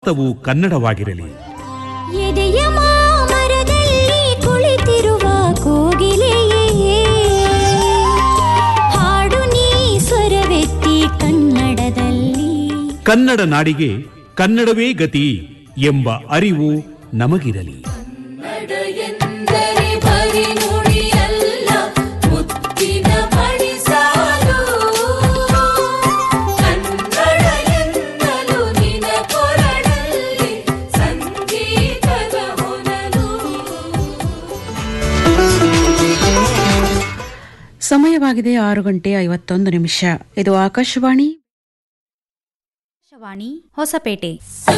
ಸಮಸ್ತವೂ ಕನ್ನಡವಾಗಿರಲಿ ಎದೆಯ ಮಾಮರದಲ್ಲಿ ಕುಳಿತಿರುವ ಕೋಗಿಲೆಯೇ ಹಾಡು ನೀ ಸ್ವರವೆತ್ತಿ ಕನ್ನಡದಲ್ಲಿ ಕನ್ನಡ ನಾಡಿಗೆ ಕನ್ನಡವೇ ಗತಿ ಎಂಬ ಅರಿವು ನಮಗಿರಲಿ ಎಂದರೆ ಬರಿ ನುಡಿಯಲ್ಲ ಮುತ್ತಿನ ಮಣಿಸಾಲು ಕನ್ನಡ ಎನ್ನಲು ನಿನ ಕೊರಡಲ್ಲಿ ಸಂಗೀತದ ಹೊನಲು ಸಮಯವಾಗಿದೆ ಆರು ಗಂಟೆ ಐವತ್ತೊಂದು ನಿಮಿಷ ಇದು ಆಕಾಶವಾಣಿ ಆಕಾಶವಾಣಿ ಹೊಸಪೇಟೆ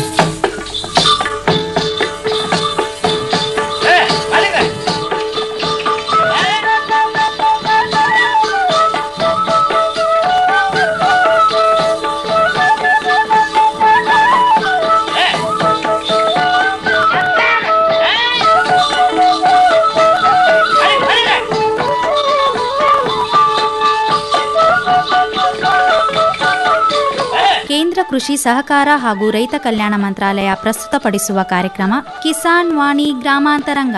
ಕೇಂದ್ರ ಕೃಷಿ ಸಹಕಾರ ಹಾಗೂ ರೈತ ಕಲ್ಯಾಣ ಮಂತ್ರಾಲಯ ಪ್ರಸ್ತುತಪಡಿಸುವ ಕಾರ್ಯಕ್ರಮ ಕಿಸಾನ್ ವಾಣಿ ಗ್ರಾಮಾಂತರಂಗ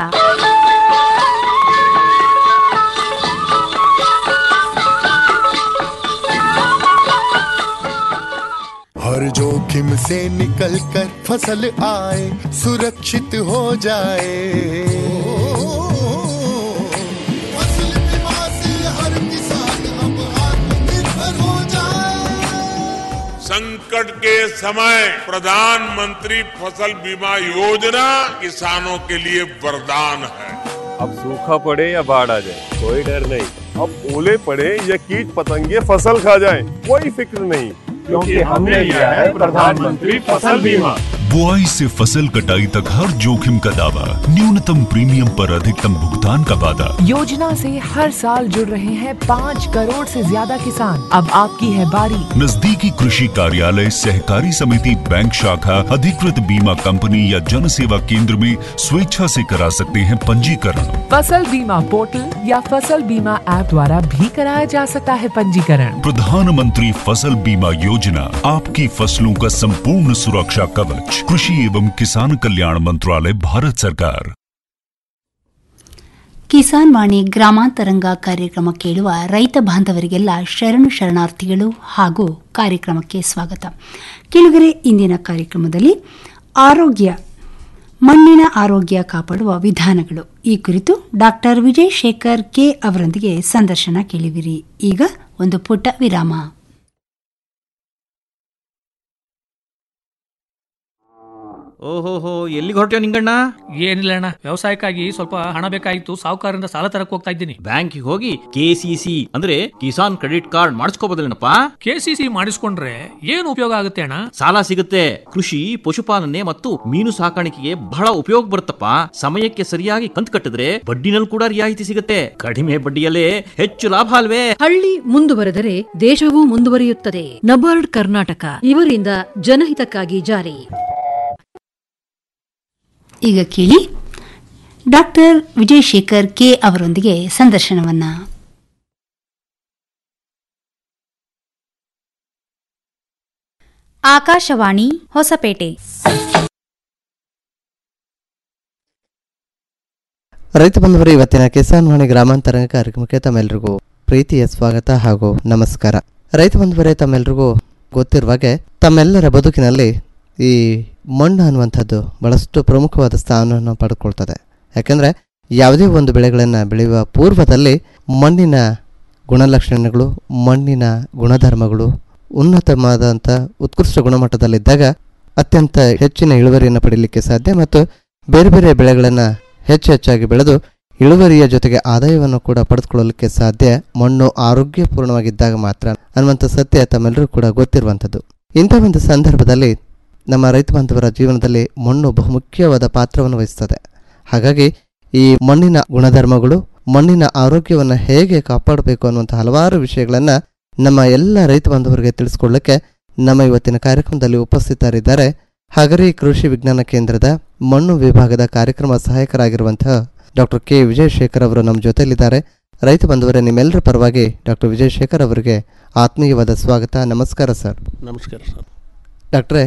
हर जोखिम से निकल कर फसल आए सुरक्षित हो जाए फसल बीमा से हर किसान अब आत्मनिर्भर हो जाए संकट के समय प्रधानमंत्री फसल बीमा योजना किसानों के लिए वरदान है अब सूखा पड़े या बाढ़ आ जाए कोई डर नहीं अब ओले पड़े या कीट पतंगे फसल खा जाए कोई फिक्र नहीं क्योंकि हमने लिया है प्रधानमंत्री फसल बीमा बुआई से फसल कटाई तक हर जोखिम का दावा न्यूनतम प्रीमियम पर अधिकतम भुगतान का वादा योजना से हर साल जुड़ रहे हैं पाँच करोड़ से ज्यादा किसान अब आपकी है बारी नजदीकी कृषि कार्यालय सहकारी समिति बैंक शाखा अधिकृत बीमा कंपनी या जन सेवा केंद्र में स्वेच्छा से करा सकते हैं पंजीकरण फसल बीमा पोर्टल या फसल बीमा ऐप द्वारा भी कराया जा सकता है पंजीकरण प्रधानमंत्री फसल बीमा योजना आपकी फसलों का संपूर्ण सुरक्षा कवच कृषि एवं किसान कल्याण मंत्रालय भारत सरकार ಕಿಸಾನ್ ವಾಣಿ ಗ್ರಾಮಾಂತರಂಗ ಕಾರ್ಯಕ್ರಮ ಕೇಳುವ ರೈತ ಬಾಂಧವರಿಗೆಲ್ಲ ಶರಣು ಶರಣಾರ್ಥಿಗಳು ಹಾಗೂ ಕಾರ್ಯಕ್ರಮಕ್ಕೆ ಸ್ವಾಗತ ಕೆಳಗರೆ ಇಂದಿನ ಕಾರ್ಯಕ್ರಮದಲ್ಲಿ ಆರೋಗ್ಯ ಮಣ್ಣಿನ ಆರೋಗ್ಯ ಕಾಪಾಡುವ ವಿಧಾನಗಳು ಈ ಕುರಿತು ಡಾಕ್ಟರ್ ವಿಜಯ್ ಶೇಖರ್ ಕೆ ಅವರೊಂದಿಗೆ ಸಂದರ್ಶನ ಕೇಳಿವಿರಿ ಈಗ ಒಂದು ಪುಟ್ಟ ವಿರಾಮ ಓಹೋಹೋ ಎಲ್ಲಿಗೆ ಹೊರಟ್ಯೋ ನಿಂಗಣ್ಣ ಏನಿಲ್ಲ ಅಣ್ಣ ವ್ಯವಸಾಯಕ್ಕಾಗಿ ಸ್ವಲ್ಪ ಹಣ ಬೇಕಾಗಿತ್ತು ಸಾಹುಕಾರರಿಂದ ಸಾಲ ತರಕ್ ಹೋಗ್ತಾ ಇದ್ದೀನಿ ಬ್ಯಾಂಕಿಗೆ ಹೋಗಿ ಕೆಸಿಸಿ ಅಂದ್ರೆ ಕಿಸಾನ್ ಕ್ರೆಡಿಟ್ ಕಾರ್ಡ್ ಮಾಡಿಸ್ಕೋಬೋದಲ್ಲೇನಪ್ಪ ಕೆಸಿಸಿ ಮಾಡಿಸ್ಕೊಂಡ್ರೆ ಏನು ಉಪಯೋಗ ಆಗುತ್ತೆ ಅಣ್ಣ ಸಾಲ ಸಿಗುತ್ತೆ ಕೃಷಿ ಪಶುಪಾಲನೆ ಮತ್ತು ಮೀನು ಸಾಕಾಣಿಕೆಗೆ ಬಹಳ ಉಪಯೋಗ ಬರುತ್ತಪ್ಪ ಸಮಯಕ್ಕೆ ಸರಿಯಾಗಿ ಕಂತು ಕಟ್ಟಿದ್ರೆ ಬಡ್ಡಿನಲ್ಲಿ ಕೂಡ ರಿಯಾಯಿತಿ ಸಿಗುತ್ತೆ ಕಡಿಮೆ ಬಡ್ಡಿಯಲ್ಲೇ ಹೆಚ್ಚು ಲಾಭ ಅಲ್ವೇ ಹಳ್ಳಿ ಮುಂದುವರೆದರೆ ದೇಶವೂ ಮುಂದುವರಿಯುತ್ತದೆ ನಬಾರ್ಡ್ ಕರ್ನಾಟಕ ಇವರಿಂದ ಜನಹಿತಕ್ಕಾಗಿ ಜಾರಿ ಈಗ ಕೇಳಿ ಡಾಕ್ಟರ್ ವಿಜಯ್ ಶೇಖರ್ ಕೆ ಅವರೊಂದಿಗೆ ಸಂದರ್ಶನವನ್ನ ಆಕಾಶವಾಣಿ ಹೊಸಪೇಟೆ ರೈತ ಬಂಧುವರು ಇವತ್ತಿನ ಕಿಸಾನ್ ವಾಣಿ ಗ್ರಾಮಾಂತರಂಗ ಕಾರ್ಯಕ್ರಮಕ್ಕೆ ತಮ್ಮೆಲ್ಲರಿಗೂ ಪ್ರೀತಿಯ ಸ್ವಾಗತ ಹಾಗೂ ನಮಸ್ಕಾರ ರೈತ ಬಂಧುವರೇ ತಮ್ಮೆಲ್ಲರಿಗೂ ಗೊತ್ತಿರುವ ಹಾಗೆ ತಮ್ಮೆಲ್ಲರ ಬದುಕಿನಲ್ಲಿ ಈ ಮಣ್ಣು ಅನ್ನುವಂಥದ್ದು ಬಹಳಷ್ಟು ಪ್ರಮುಖವಾದ ಸ್ಥಾನವನ್ನು ಪಡೆದುಕೊಳ್ತದೆ ಯಾಕೆಂದರೆ ಯಾವುದೇ ಒಂದು ಬೆಳೆಗಳನ್ನು ಬೆಳೆಯುವ ಪೂರ್ವದಲ್ಲಿ ಮಣ್ಣಿನ ಗುಣಲಕ್ಷಣಗಳು ಮಣ್ಣಿನ ಗುಣಧರ್ಮಗಳು ಉನ್ನತವಾದಂಥ ಉತ್ಕೃಷ್ಟ ಗುಣಮಟ್ಟದಲ್ಲಿದ್ದಾಗ ಅತ್ಯಂತ ಹೆಚ್ಚಿನ ಇಳುವರಿಯನ್ನು ಪಡೀಲಿಕ್ಕೆ ಸಾಧ್ಯ ಮತ್ತು ಬೇರೆ ಬೇರೆ ಬೆಳೆಗಳನ್ನು ಹೆಚ್ಚು ಹೆಚ್ಚಾಗಿ ಬೆಳೆದು ಇಳುವರಿಯ ಜೊತೆಗೆ ಆದಾಯವನ್ನು ಕೂಡ ಪಡೆದುಕೊಳ್ಳಲಿಕ್ಕೆ ಸಾಧ್ಯ ಮಣ್ಣು ಆರೋಗ್ಯಪೂರ್ಣವಾಗಿದ್ದಾಗ ಮಾತ್ರ ಅನ್ನುವಂಥ ಸತ್ಯ ತಮ್ಮೆಲ್ಲರೂ ಕೂಡ ಗೊತ್ತಿರುವಂಥದ್ದು ಇಂಥ ಒಂದು ಸಂದರ್ಭದಲ್ಲಿ ನಮ್ಮ ರೈತ ಬಾಂಧವರ ಜೀವನದಲ್ಲಿ ಮಣ್ಣು ಬಹುಮುಖ್ಯವಾದ ಪಾತ್ರವನ್ನು ವಹಿಸ್ತದೆ ಹಾಗಾಗಿ ಈ ಮಣ್ಣಿನ ಗುಣಧರ್ಮಗಳು ಮಣ್ಣಿನ ಆರೋಗ್ಯವನ್ನು ಹೇಗೆ ಕಾಪಾಡಬೇಕು ಅನ್ನುವಂಥ ಹಲವಾರು ವಿಷಯಗಳನ್ನು ನಮ್ಮ ಎಲ್ಲ ರೈತ ಬಾಂಧವರಿಗೆ ತಿಳಿಸ್ಕೊಡ್ಲಿಕ್ಕೆ ನಮ್ಮ ಇವತ್ತಿನ ಕಾರ್ಯಕ್ರಮದಲ್ಲಿ ಉಪಸ್ಥಿತರಿದ್ದಾರೆ ಹಗರಿ ಕೃಷಿ ವಿಜ್ಞಾನ ಕೇಂದ್ರದ ಮಣ್ಣು ವಿಭಾಗದ ಕಾರ್ಯಕ್ರಮ ಸಹಾಯಕರಾಗಿರುವಂತಹ ಡಾಕ್ಟರ್ ಕೆ ವಿಜಯಶೇಖರ್ ಅವರು ನಮ್ಮ ಜೊತೆಯಲ್ಲಿದ್ದಾರೆ ರೈತ ಬಂಧುವರೇ ನಿಮ್ಮೆಲ್ಲರ ಪರವಾಗಿ ಡಾಕ್ಟರ್ ವಿಜಯಶೇಖರ್ ಅವರಿಗೆ ಆತ್ಮೀಯವಾದ ಸ್ವಾಗತ ನಮಸ್ಕಾರ ಸರ್ ನಮಸ್ಕಾರ ಸರ್ ಡಾಕ್ಟ್ರೇ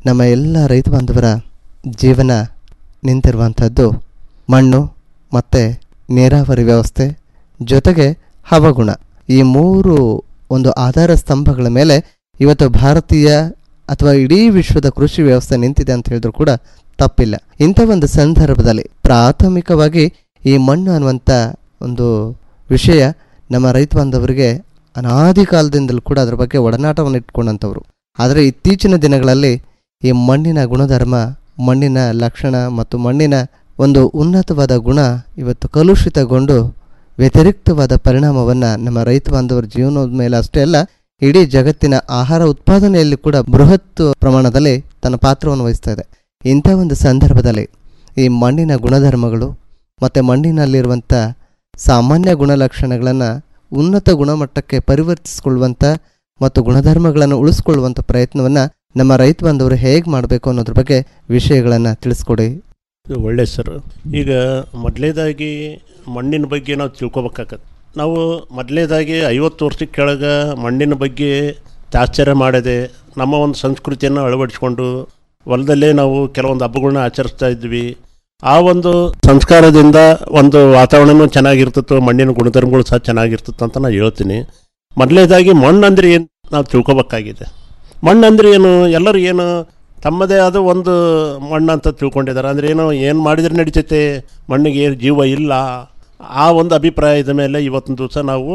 ನಮ್ಮ ಎಲ್ಲ ರೈತ ಬಾಂಧವರ ಜೀವನ ನಿಂತಿರುವಂಥದ್ದು ಮಣ್ಣು ಮತ್ತು ನೀರಾವರಿ ವ್ಯವಸ್ಥೆ ಜೊತೆಗೆ ಹವಾಗುಣ ಈ ಮೂರು ಒಂದು ಆಧಾರ ಸ್ತಂಭಗಳ ಮೇಲೆ ಇವತ್ತು ಭಾರತೀಯ ಅಥವಾ ಇಡೀ ವಿಶ್ವದ ಕೃಷಿ ವ್ಯವಸ್ಥೆ ನಿಂತಿದೆ ಅಂತ ಹೇಳಿದ್ರು ಕೂಡ ತಪ್ಪಿಲ್ಲ ಇಂಥ ಒಂದು ಸಂದರ್ಭದಲ್ಲಿ ಪ್ರಾಥಮಿಕವಾಗಿ ಈ ಮಣ್ಣು ಅನ್ನುವಂಥ ಒಂದು ವಿಷಯ ನಮ್ಮ ರೈತ ಬಾಂಧವರಿಗೆ ಅನಾದಿ ಕಾಲದಿಂದಲೂ ಕೂಡ ಅದರ ಬಗ್ಗೆ ಒಡನಾಟವನ್ನು ಇಟ್ಕೊಂಡಂಥವ್ರು ಆದರೆ ಇತ್ತೀಚಿನ ದಿನಗಳಲ್ಲಿ ಈ ಮಣ್ಣಿನ ಗುಣಧರ್ಮ ಮಣ್ಣಿನ ಲಕ್ಷಣ ಮತ್ತು ಮಣ್ಣಿನ ಒಂದು ಉನ್ನತವಾದ ಗುಣ ಇವತ್ತು ಕಲುಷಿತಗೊಂಡು ವ್ಯತಿರಿಕ್ತವಾದ ಪರಿಣಾಮವನ್ನು ನಮ್ಮ ರೈತ ಬಾಂಧವರ ಜೀವನದ ಮೇಲೆ ಅಷ್ಟೇ ಅಲ್ಲ ಇಡೀ ಜಗತ್ತಿನ ಆಹಾರ ಉತ್ಪಾದನೆಯಲ್ಲಿ ಕೂಡ ಬೃಹತ್ ಪ್ರಮಾಣದಲ್ಲಿ ತನ್ನ ಪಾತ್ರವನ್ನು ವಹಿಸ್ತಾ ಇದೆ ಇಂಥ ಒಂದು ಸಂದರ್ಭದಲ್ಲಿ ಈ ಮಣ್ಣಿನ ಗುಣಧರ್ಮಗಳು ಮತ್ತು ಮಣ್ಣಿನಲ್ಲಿರುವಂಥ ಸಾಮಾನ್ಯ ಗುಣಲಕ್ಷಣಗಳನ್ನು ಉನ್ನತ ಗುಣಮಟ್ಟಕ್ಕೆ ಪರಿವರ್ತಿಸಿಕೊಳ್ಳುವಂಥ ಮತ್ತು ಗುಣಧರ್ಮಗಳನ್ನು ಉಳಿಸ್ಕೊಳ್ಳುವಂಥ ಪ್ರಯತ್ನವನ್ನು ನಮ್ಮ ರೈತ ಬಾಂಧವರು ಹೇಗೆ ಮಾಡಬೇಕು ಅನ್ನೋದ್ರ ಬಗ್ಗೆ ವಿಷಯಗಳನ್ನು ತಿಳಿಸ್ಕೊಡಿ ಇದು ಒಳ್ಳೆ ಸರ್ ಈಗ ಮೊದಲನೇದಾಗಿ ಮಣ್ಣಿನ ಬಗ್ಗೆ ನಾವು ತಿಳ್ಕೊಬೇಕಾಗತ್ತೆ ನಾವು ಮೊದಲನೇದಾಗಿ ಐವತ್ತು ವರ್ಷಕ್ಕೆ ಕೆಳಗೆ ಮಣ್ಣಿನ ಬಗ್ಗೆ ತಾತ್ಸರ್ಯ ಮಾಡದೆ ನಮ್ಮ ಒಂದು ಸಂಸ್ಕೃತಿಯನ್ನು ಅಳವಡಿಸ್ಕೊಂಡು ಹೊಲದಲ್ಲೇ ನಾವು ಕೆಲವೊಂದು ಹಬ್ಬಗಳನ್ನ ಆಚರಿಸ್ತಾ ಇದ್ವಿ ಆ ಒಂದು ಸಂಸ್ಕಾರದಿಂದ ಒಂದು ವಾತಾವರಣನೂ ಚೆನ್ನಾಗಿರ್ತಿತ್ತು ಮಣ್ಣಿನ ಗುಣಧರ್ಮಗಳು ಸಹ ಚೆನ್ನಾಗಿರ್ತಿತ್ತು ಅಂತ ನಾನು ಹೇಳ್ತೀನಿ ಮೊದಲನೇದಾಗಿ ಮಣ್ಣು ಅಂದರೆ ಏನು ನಾವು ತಿಳ್ಕೊಬೇಕಾಗಿದೆ ಮಣ್ಣು ಅಂದರೆ ಏನು ಎಲ್ಲರೂ ಏನು ತಮ್ಮದೇ ಆದ ಒಂದು ಮಣ್ಣು ಅಂತ ತಿಳ್ಕೊಂಡಿದ್ದಾರೆ ಅಂದರೆ ಏನು ಏನು ಮಾಡಿದ್ರೆ ನಡೀತೈತೆ ಮಣ್ಣಿಗೆ ಏನು ಜೀವ ಇಲ್ಲ ಆ ಒಂದು ಅಭಿಪ್ರಾಯದ ಮೇಲೆ ಇವತ್ತಿನ ದಿವಸ ನಾವು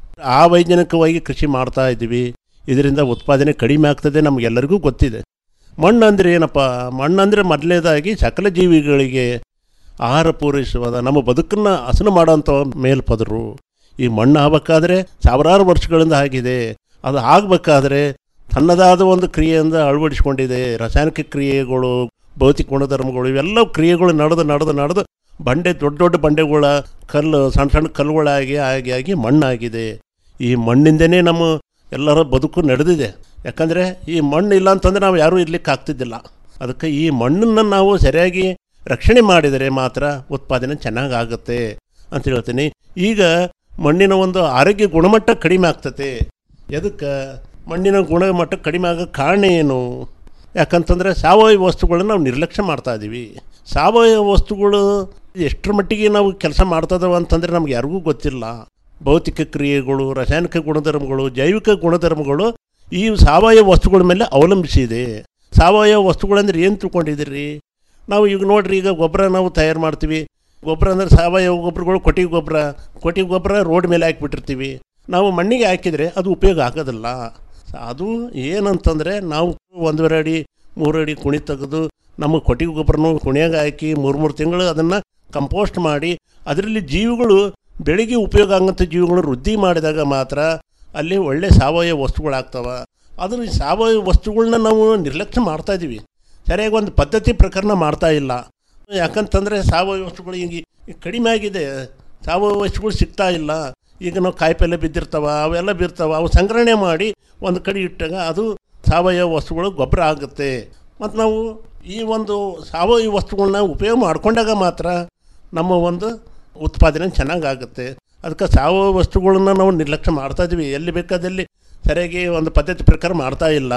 ಆ ವೈಜ್ಞಾನಿಕವಾಗಿ ಕೃಷಿ ಮಾಡ್ತಾ ಇದ್ದೀವಿ ಇದರಿಂದ ಉತ್ಪಾದನೆ ಕಡಿಮೆ ಆಗ್ತದೆ ನಮಗೆಲ್ಲರಿಗೂ ಗೊತ್ತಿದೆ ಮಣ್ಣು ಅಂದರೆ ಏನಪ್ಪ ಮಣ್ಣು ಅಂದರೆ ಮೊದಲನೇದಾಗಿ ಸಕಲ ಜೀವಿಗಳಿಗೆ ಆಹಾರ ಪೂರೈಸುವಾಗ ನಮ್ಮ ಬದುಕನ್ನು ಹಸನು ಮಾಡೋಂಥ ಮೇಲ್ಪದರು ಈ ಮಣ್ಣು ಆಗಬೇಕಾದ್ರೆ ಸಾವಿರಾರು ವರ್ಷಗಳಿಂದ ಆಗಿದೆ ಅದು ಆಗಬೇಕಾದ್ರೆ ತನ್ನದಾದ ಒಂದು ಕ್ರಿಯೆಯಿಂದ ಅಳವಡಿಸ್ಕೊಂಡಿದೆ ರಾಸಾಯನಿಕ ಕ್ರಿಯೆಗಳು ಭೌತಿಕ ಗುಣಧರ್ಮಗಳು ಇವೆಲ್ಲ ಕ್ರಿಯೆಗಳು ನಡೆದು ನಡೆದು ನಡೆದು ಬಂಡೆ ದೊಡ್ಡ ದೊಡ್ಡ ಬಂಡೆಗಳ ಕಲ್ಲು ಸಣ್ಣ ಸಣ್ಣ ಕಲ್ಲುಗಳಾಗಿ ಆಗಿ ಆಗಿ ಮಣ್ಣಾಗಿದೆ ಈ ಮಣ್ಣಿಂದನೇ ನಮ್ಮ ಎಲ್ಲರ ಬದುಕು ನಡೆದಿದೆ ಯಾಕಂದರೆ ಈ ಮಣ್ಣು ಇಲ್ಲ ಅಂತಂದರೆ ನಾವು ಯಾರೂ ಇರ್ಲಿಕ್ಕೆ ಆಗ್ತಿದ್ದಿಲ್ಲ ಅದಕ್ಕೆ ಈ ಮಣ್ಣನ್ನು ನಾವು ಸರಿಯಾಗಿ ರಕ್ಷಣೆ ಮಾಡಿದರೆ ಮಾತ್ರ ಉತ್ಪಾದನೆ ಚೆನ್ನಾಗಿ ಆಗುತ್ತೆ ಅಂತ ಹೇಳ್ತೀನಿ ಈಗ ಮಣ್ಣಿನ ಒಂದು ಆರೋಗ್ಯ ಗುಣಮಟ್ಟ ಕಡಿಮೆ ಆಗ್ತತೆ ಎದಕ್ಕೆ ಮಣ್ಣಿನ ಗುಣಮಟ್ಟ ಕಡಿಮೆ ಆಗೋ ಕಾರಣ ಏನು ಯಾಕಂತಂದರೆ ಸಾವಯವ ವಸ್ತುಗಳನ್ನ ನಾವು ನಿರ್ಲಕ್ಷ್ಯ ಮಾಡ್ತಾ ಇದ್ದೀವಿ ಸಾವಯವ ವಸ್ತುಗಳು ಎಷ್ಟರ ಮಟ್ಟಿಗೆ ನಾವು ಕೆಲಸ ಮಾಡ್ತದವ ಅಂತಂದರೆ ನಮ್ಗೆ ಯಾರಿಗೂ ಗೊತ್ತಿಲ್ಲ ಭೌತಿಕ ಕ್ರಿಯೆಗಳು ರಾಸಾಯನಿಕ ಗುಣಧರ್ಮಗಳು ಜೈವಿಕ ಗುಣಧರ್ಮಗಳು ಈ ಸಾವಯವ ವಸ್ತುಗಳ ಮೇಲೆ ಅವಲಂಬಿಸಿದೆ ಸಾವಯವ ವಸ್ತುಗಳಂದ್ರೆ ಏನು ತಿಳ್ಕೊಂಡಿದ್ದೀರಿ ನಾವು ಈಗ ನೋಡ್ರಿ ಈಗ ಗೊಬ್ಬರ ನಾವು ತಯಾರು ಮಾಡ್ತೀವಿ ಗೊಬ್ಬರ ಅಂದರೆ ಸಾವಯವ ಗೊಬ್ಬರಗಳು ಕೊಟ್ಟಿಗೆ ಗೊಬ್ಬರ ಕೊಟ್ಟಿಗೆ ಗೊಬ್ಬರ ರೋಡ್ ಮೇಲೆ ಹಾಕಿಬಿಟ್ಟಿರ್ತೀವಿ ನಾವು ಮಣ್ಣಿಗೆ ಹಾಕಿದರೆ ಅದು ಉಪಯೋಗ ಆಗೋದಿಲ್ಲ ಅದು ಏನಂತಂದರೆ ನಾವು ಒಂದೂವರೆ ಅಡಿ ಮೂರು ಅಡಿ ಕುಣಿ ತೆಗೆದು ನಮ್ಮ ಕೊಟ್ಟಿಗೆ ಗೊಬ್ಬರನೂ ಕುಣಿಯಾಗ ಹಾಕಿ ಮೂರು ಮೂರು ತಿಂಗಳು ಅದನ್ನು ಕಂಪೋಸ್ಟ್ ಮಾಡಿ ಅದರಲ್ಲಿ ಜೀವಿಗಳು ಬೆಳೆಗೆ ಉಪಯೋಗ ಆಗಂಥ ಜೀವಿಗಳು ವೃದ್ಧಿ ಮಾಡಿದಾಗ ಮಾತ್ರ ಅಲ್ಲಿ ಒಳ್ಳೆ ಸಾವಯವ ವಸ್ತುಗಳಾಗ್ತವೆ ಅದನ್ನು ಈ ಸಾವಯವ ವಸ್ತುಗಳನ್ನ ನಾವು ನಿರ್ಲಕ್ಷ್ಯ ಮಾಡ್ತಾ ಇದ್ದೀವಿ ಸರಿಯಾಗಿ ಒಂದು ಪದ್ಧತಿ ಪ್ರಕರಣ ಮಾಡ್ತಾ ಇಲ್ಲ ಯಾಕಂತಂದರೆ ಸಾವಯವ ವಸ್ತುಗಳು ಈಗ ಈಗ ಕಡಿಮೆ ಆಗಿದೆ ಸಾವಯವ ವಸ್ತುಗಳು ಸಿಗ್ತಾ ಇಲ್ಲ ಈಗ ನಾವು ಕಾಯಿಪಲ್ಲೆ ಬಿದ್ದಿರ್ತಾವ ಅವೆಲ್ಲ ಬಿರ್ತಾವ ಅವು ಸಂಗ್ರಹಣೆ ಮಾಡಿ ಒಂದು ಕಡೆ ಇಟ್ಟಾಗ ಅದು ಸಾವಯವ ವಸ್ತುಗಳು ಗೊಬ್ಬರ ಆಗುತ್ತೆ ಮತ್ತು ನಾವು ಈ ಒಂದು ಸಾವಯವ ವಸ್ತುಗಳನ್ನ ಉಪಯೋಗ ಮಾಡಿಕೊಂಡಾಗ ಮಾತ್ರ ನಮ್ಮ ಒಂದು ಉತ್ಪಾದನೆ ಚೆನ್ನಾಗಾಗುತ್ತೆ ಅದಕ್ಕೆ ಸಾವಯವ ವಸ್ತುಗಳನ್ನ ನಾವು ನಿರ್ಲಕ್ಷ್ಯ ಮಾಡ್ತಾ ಇದ್ದೀವಿ ಎಲ್ಲಿ ಬೇಕಾದಲ್ಲಿ ಸರಿಯಾಗಿ ಒಂದು ಪದ್ಧತಿ ಪ್ರಕಾರ ಮಾಡ್ತಾ ಇಲ್ಲ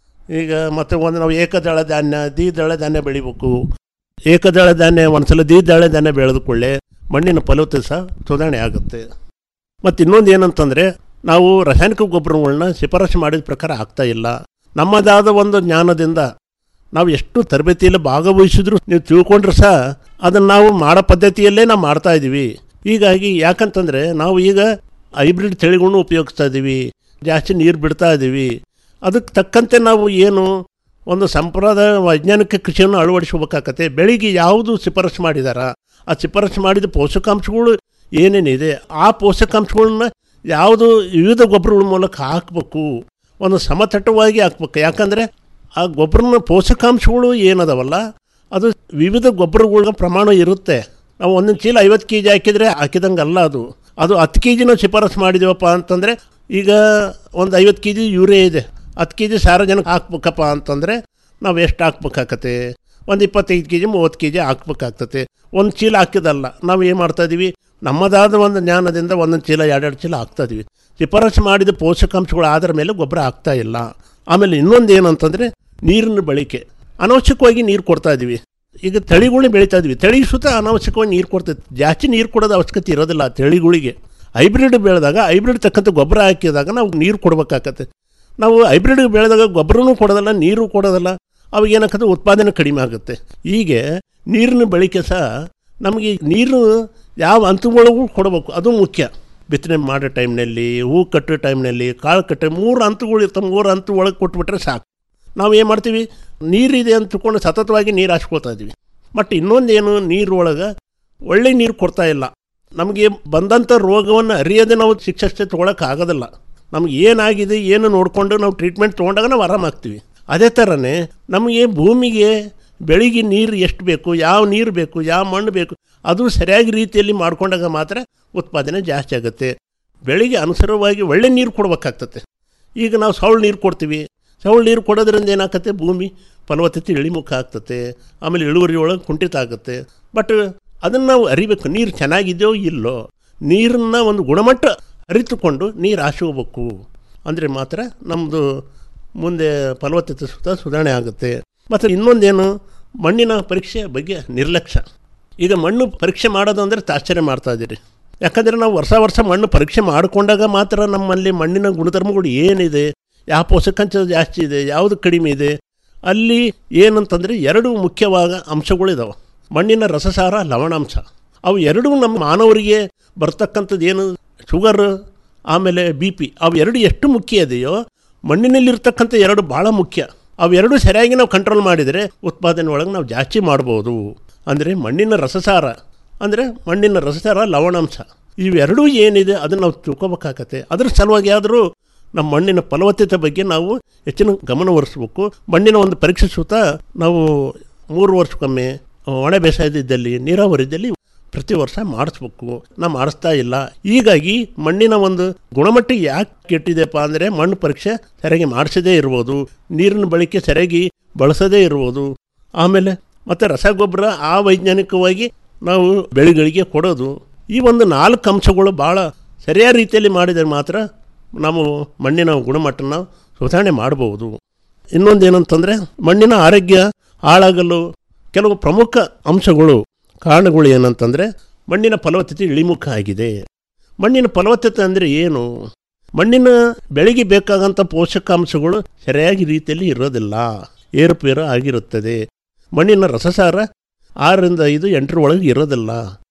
ಈಗ ಮತ್ತು ಒಂದು ನಾವು ಏಕದಳ ಧಾನ್ಯ ದ್ವಿದಳ ಧಾನ್ಯ ಬೆಳಿಬೇಕು ಏಕದಳ ಧಾನ್ಯ ಒಂದ್ಸಲ ದ್ವಿದಳ ಧಾನ್ಯ ಬೆಳೆದ ಕೂಡಲೇ ಮಣ್ಣಿನ ಫಲವತ್ತತೆ ಸಹ ಸುಧಾರಣೆ ಆಗುತ್ತೆ ಮತ್ತು ಇನ್ನೊಂದು ಏನಂತಂದರೆ ನಾವು ರಾಸಾಯನಿಕ ಗೊಬ್ಬರಗಳನ್ನ ಶಿಫಾರಸು ಮಾಡಿದ ಪ್ರಕಾರ ಆಗ್ತಾ ಇಲ್ಲ ನಮ್ಮದಾದ ಒಂದು ಜ್ಞಾನದಿಂದ ನಾವು ಎಷ್ಟು ತರಬೇತಿಯಲ್ಲಿ ಭಾಗವಹಿಸಿದ್ರು ನೀವು ತಿಳ್ಕೊಂಡ್ರೆ ಸಹ ಅದನ್ನು ನಾವು ಮಾಡೋ ಪದ್ಧತಿಯಲ್ಲೇ ನಾವು ಮಾಡ್ತಾ ಇದ್ದೀವಿ ಹೀಗಾಗಿ ಯಾಕಂತಂದರೆ ನಾವು ಈಗ ಹೈಬ್ರಿಡ್ ತಳಿಗಳನ್ನೂ ಉಪಯೋಗಿಸ್ತಾ ಇದ್ದೀವಿ ಜಾಸ್ತಿ ನೀರು ಬಿಡ್ತಾ ಇದ್ದೀವಿ ಅದಕ್ಕೆ ತಕ್ಕಂತೆ ನಾವು ಏನು ಒಂದು ಸಂಪ್ರದಾಯ ವೈಜ್ಞಾನಿಕ ಕೃಷಿಯನ್ನು ಅಳವಡಿಸ್ಕೋಬೇಕಾಗತ್ತೆ ಬೆಳಿಗ್ಗೆ ಯಾವುದು ಶಿಫಾರಸು ಮಾಡಿದಾರ ಆ ಶಿಫಾರಸು ಮಾಡಿದ ಪೋಷಕಾಂಶಗಳು ಏನೇನಿದೆ ಆ ಪೋಷಕಾಂಶಗಳನ್ನ ಯಾವುದು ವಿವಿಧ ಗೊಬ್ಬರಗಳ ಮೂಲಕ ಹಾಕಬೇಕು ಒಂದು ಸಮತಟ್ಟವಾಗಿ ಹಾಕ್ಬೇಕು ಯಾಕಂದರೆ ಆ ಗೊಬ್ಬರನ ಪೋಷಕಾಂಶಗಳು ಏನದವಲ್ಲ ಅದು ವಿವಿಧ ಗೊಬ್ಬರಗಳ ಪ್ರಮಾಣ ಇರುತ್ತೆ ನಾವು ಒಂದೊಂದು ಚೀಲ ಐವತ್ತು ಕೆ ಜಿ ಹಾಕಿದರೆ ಹಾಕಿದಂಗೆ ಅಲ್ಲ ಅದು ಅದು ಹತ್ತು ಕೆ ಜಿನ ಶಿಫಾರಸು ಮಾಡಿದೀವಪ್ಪ ಅಂತಂದರೆ ಈಗ ಒಂದು ಐವತ್ತು ಕೆ ಜಿ ಯೂರಿಯಾ ಇದೆ ಹತ್ತು ಕೆ ಜಿ ಸಾರಜನಕ ಹಾಕ್ಬೇಕಪ್ಪ ಅಂತಂದರೆ ನಾವು ಎಷ್ಟು ಹಾಕ್ಬೇಕಾಗತ್ತೆ ಒಂದು ಇಪ್ಪತ್ತೈದು ಕೆ ಜಿ ಮೂವತ್ತು ಕೆ ಜಿ ಹಾಕ್ಬೇಕಾಗ್ತತೆ ಒಂದು ಚೀಲ ಹಾಕಿದಲ್ಲ ನಾವು ಏನು ಮಾಡ್ತಾಯಿದ್ದೀವಿ ನಮ್ಮದಾದ ಒಂದು ಜ್ಞಾನದಿಂದ ಒಂದೊಂದು ಚೀಲ ಎರಡೆರಡು ಚೀಲ ಹಾಕ್ತಾಯಿದ್ದೀವಿ ಶಿಫಾರಸು ಮಾಡಿದ ಪೋಷಕಾಂಶಗಳು ಆದ್ರ ಮೇಲೆ ಗೊಬ್ಬರ ಹಾಕ್ತಾ ಇಲ್ಲ ಆಮೇಲೆ ಇನ್ನೊಂದು ಏನಂತಂದರೆ ನೀರಿನ ಬಳಕೆ ಅನಾವಶ್ಯಕವಾಗಿ ನೀರು ಕೊಡ್ತಾ ಇದ್ದೀವಿ ಈಗ ತಳಿಗಳನ್ನ ಬೆಳೀತಾ ಇದ್ವಿ ತಳಿ ಸುತ್ತ ಅನಾವಶ್ಯಕವಾಗಿ ನೀರು ಕೊಡ್ತೈತೆ ಜಾಸ್ತಿ ನೀರು ಕೊಡೋದು ಅವಶ್ಯಕತೆ ಇರೋದಿಲ್ಲ ಆ ತಳಿಗಳಿಗೆ ಹೈಬ್ರಿಡ್ ಬೆಳೆದಾಗ ಹೈಬ್ರಿಡ್ ತಕ್ಕಂಥ ಗೊಬ್ಬರ ಹಾಕಿದಾಗ ನಾವು ನೀರು ಕೊಡ್ಬೇಕಾಗತ್ತೆ ನಾವು ಹೈಬ್ರಿಡ್ ಬೆಳೆದಾಗ ಗೊಬ್ಬರನೂ ಕೊಡೋದಲ್ಲ ನೀರು ಕೊಡೋದಲ್ಲ ಅವಾಗ ಏನಾಗತ್ತೆ ಉತ್ಪಾದನೆ ಕಡಿಮೆ ಆಗುತ್ತೆ ಹೀಗೆ ನೀರಿನ ಬಳಕೆ ಸಹ ನಮಗೆ ನೀರು ಯಾವ ಹಂತಗಳಿಗೂ ಕೊಡಬೇಕು ಅದು ಮುಖ್ಯ ಬಿತ್ತನೆ ಮಾಡೋ ಟೈಮ್ನಲ್ಲಿ ಹೂ ಕಟ್ಟೋ ಟೈಮ್ನಲ್ಲಿ ಕಾಳು ಕಟ್ಟೋ ಮೂರು ಹಂತಗಳು ಇರ್ತವೆ ಮೂರು ಹಂತ ಒಳಗೆ ಕೊಟ್ಬಿಟ್ರೆ ಸಾಕು ನಾವು ಏನು ಮಾಡ್ತೀವಿ ನೀರಿದೆ ಅಂತ ತಿಳ್ಕೊಂಡು ಸತತವಾಗಿ ನೀರು ಹಾಸ್ಕೊಳ್ತಾ ಇದ್ದೀವಿ ಬಟ್ ಇನ್ನೊಂದೇನು ನೀರು ಒಳಗೆ ಒಳ್ಳೆ ನೀರು ಕೊಡ್ತಾ ಇಲ್ಲ ನಮಗೆ ಬಂದಂಥ ರೋಗವನ್ನು ಅರಿಯದೆ ನಾವು ಶಿಕ್ಷೆ ತೊಗೊಳಕ್ಕೆ ಆಗೋದಿಲ್ಲ ನಮ್ಗೆ ಏನಾಗಿದೆ ಏನು ನೋಡಿಕೊಂಡು ನಾವು ಟ್ರೀಟ್ಮೆಂಟ್ ತೊಗೊಂಡಾಗ ನಾವು ಆರಾಮಾಗ್ತೀವಿ ಅದೇ ಥರನೇ ನಮಗೆ ಭೂಮಿಗೆ ಬೆಳಿಗ್ಗೆ ನೀರು ಎಷ್ಟು ಬೇಕು ಯಾವ ನೀರು ಬೇಕು ಯಾವ ಮಣ್ಣು ಬೇಕು ಅದು ಸರಿಯಾಗಿ ರೀತಿಯಲ್ಲಿ ಮಾಡ್ಕೊಂಡಾಗ ಮಾತ್ರ ಉತ್ಪಾದನೆ ಜಾಸ್ತಿ ಆಗುತ್ತೆ ಬೆಳಿಗ್ಗೆ ಅನುಸಾರವಾಗಿ ಒಳ್ಳೆ ನೀರು ಕೊಡ್ಬೇಕಾಗ್ತದೆ ಈಗ ನಾವು ಸೌಳು ನೀರು ಕೊಡ್ತೀವಿ ಸೌಳು ನೀರು ಕೊಡೋದ್ರಿಂದ ಏನಾಗ್ತತೆ ಭೂಮಿ ಫಲವತ್ತತೆ ಇಳಿಮುಖ ಆಗ್ತತೆ ಆಮೇಲೆ ಇಳುವರಿ ಒಳಗೆ ಕುಂಠಿತ ಆಗುತ್ತೆ ಬಟ್ ಅದನ್ನು ನಾವು ಅರಿಬೇಕು ನೀರು ಚೆನ್ನಾಗಿದೆಯೋ ಇಲ್ಲೋ ನೀರನ್ನು ಒಂದು ಗುಣಮಟ್ಟ ಅರಿತುಕೊಂಡು ನೀರು ಹಾಸ್ಕೋಬೇಕು ಅಂದರೆ ಮಾತ್ರ ನಮ್ಮದು ಮುಂದೆ ಫಲವತ್ತತೆ ಸುತ್ತ ಸುಧಾರಣೆ ಆಗುತ್ತೆ ಮತ್ತು ಇನ್ನೊಂದೇನು ಮಣ್ಣಿನ ಪರೀಕ್ಷೆ ಬಗ್ಗೆ ನಿರ್ಲಕ್ಷ್ಯ ಈಗ ಮಣ್ಣು ಪರೀಕ್ಷೆ ಮಾಡೋದು ಅಂದರೆ ತಾಶ್ಚರ್ಯ ಮಾಡ್ತಾ ಇದ್ದೀರಿ ಯಾಕಂದರೆ ನಾವು ವರ್ಷ ವರ್ಷ ಮಣ್ಣು ಪರೀಕ್ಷೆ ಮಾಡಿಕೊಂಡಾಗ ಮಾತ್ರ ನಮ್ಮಲ್ಲಿ ಮಣ್ಣಿನ ಗುಣಧರ್ಮಗಳು ಏನಿದೆ ಯಾವ ಪೋಷಕಾಂಶ ಜಾಸ್ತಿ ಇದೆ ಯಾವುದು ಕಡಿಮೆ ಇದೆ ಅಲ್ಲಿ ಏನಂತಂದರೆ ಎರಡು ಮುಖ್ಯವಾದ ಅಂಶಗಳಿದಾವೆ ಮಣ್ಣಿನ ರಸಸಾರ ಲವಣಾಂಶ ಅವು ಎರಡೂ ನಮ್ಮ ಮಾನವರಿಗೆ ಬರ್ತಕ್ಕಂಥದ್ದು ಏನು ಶುಗರ್ ಆಮೇಲೆ ಬಿ ಪಿ ಅವು ಎರಡು ಎಷ್ಟು ಮುಖ್ಯ ಇದೆಯೋ ಮಣ್ಣಿನಲ್ಲಿರ್ತಕ್ಕಂಥ ಎರಡು ಭಾಳ ಮುಖ್ಯ ಅವೆರಡು ಸರಿಯಾಗಿ ನಾವು ಕಂಟ್ರೋಲ್ ಮಾಡಿದರೆ ಉತ್ಪಾದನೆ ಒಳಗೆ ನಾವು ಜಾಸ್ತಿ ಮಾಡ್ಬೋದು ಅಂದರೆ ಮಣ್ಣಿನ ರಸಸಾರ ಅಂದರೆ ಮಣ್ಣಿನ ರಸಸಾರ ಲವಣಾಂಶ ಇವೆರಡೂ ಏನಿದೆ ಅದನ್ನು ನಾವು ತಿಳ್ಕೊಬೇಕಾಗತ್ತೆ ಅದ್ರ ಸಲುವಾಗಿ ಆದರೂ ನಮ್ಮ ಮಣ್ಣಿನ ಫಲವತ್ತತೆ ಬಗ್ಗೆ ನಾವು ಹೆಚ್ಚಿನ ಗಮನ ಹರಿಸ್ಬೇಕು ಮಣ್ಣಿನ ಒಂದು ಪರೀಕ್ಷೆ ಸುತ್ತ ನಾವು ಮೂರು ವರ್ಷಕ್ಕೊಮ್ಮೆ ಒಣ ಬೇಸಾಯದಿದ್ದಲ್ಲಿ ನೀರಾವರಿದ್ದಲ್ಲಿ ಪ್ರತಿ ವರ್ಷ ಮಾಡಿಸ್ಬೇಕು ನಾವು ಮಾಡಿಸ್ತಾ ಇಲ್ಲ ಹೀಗಾಗಿ ಮಣ್ಣಿನ ಒಂದು ಗುಣಮಟ್ಟ ಯಾಕೆ ಕೆಟ್ಟಿದೆಪ್ಪ ಅಂದರೆ ಮಣ್ಣು ಪರೀಕ್ಷೆ ಸರಿಯಾಗಿ ಮಾಡಿಸದೇ ಇರ್ಬೋದು ನೀರಿನ ಬಳಕೆ ಸರಿಯಾಗಿ ಬಳಸದೇ ಇರ್ಬೋದು ಆಮೇಲೆ ಮತ್ತು ರಸಗೊಬ್ಬರ ಆ ವೈಜ್ಞಾನಿಕವಾಗಿ ನಾವು ಬೆಳೆಗಳಿಗೆ ಕೊಡೋದು ಈ ಒಂದು ನಾಲ್ಕು ಅಂಶಗಳು ಭಾಳ ಸರಿಯಾದ ರೀತಿಯಲ್ಲಿ ಮಾಡಿದರೆ ಮಾತ್ರ ನಾವು ಮಣ್ಣಿನ ಗುಣಮಟ್ಟನ ಸುಧಾರಣೆ ಮಾಡಬಹುದು ಇನ್ನೊಂದೇನಂತಂದರೆ ಮಣ್ಣಿನ ಆರೋಗ್ಯ ಹಾಳಾಗಲು ಕೆಲವು ಪ್ರಮುಖ ಅಂಶಗಳು ಕಾರಣಗಳು ಏನಂತಂದರೆ ಮಣ್ಣಿನ ಫಲವತ್ತತೆ ಇಳಿಮುಖ ಆಗಿದೆ ಮಣ್ಣಿನ ಫಲವತ್ತತೆ ಅಂದರೆ ಏನು ಮಣ್ಣಿನ ಬೆಳೆಗೆ ಬೇಕಾದಂಥ ಪೋಷಕಾಂಶಗಳು ಸರಿಯಾಗಿ ರೀತಿಯಲ್ಲಿ ಇರೋದಿಲ್ಲ ಏರುಪೇರು ಆಗಿರುತ್ತದೆ ಮಣ್ಣಿನ ರಸಸಾರ ಆರರಿಂದ ಐದು ಎಂಟರ ಒಳಗೆ ಇರೋದಿಲ್ಲ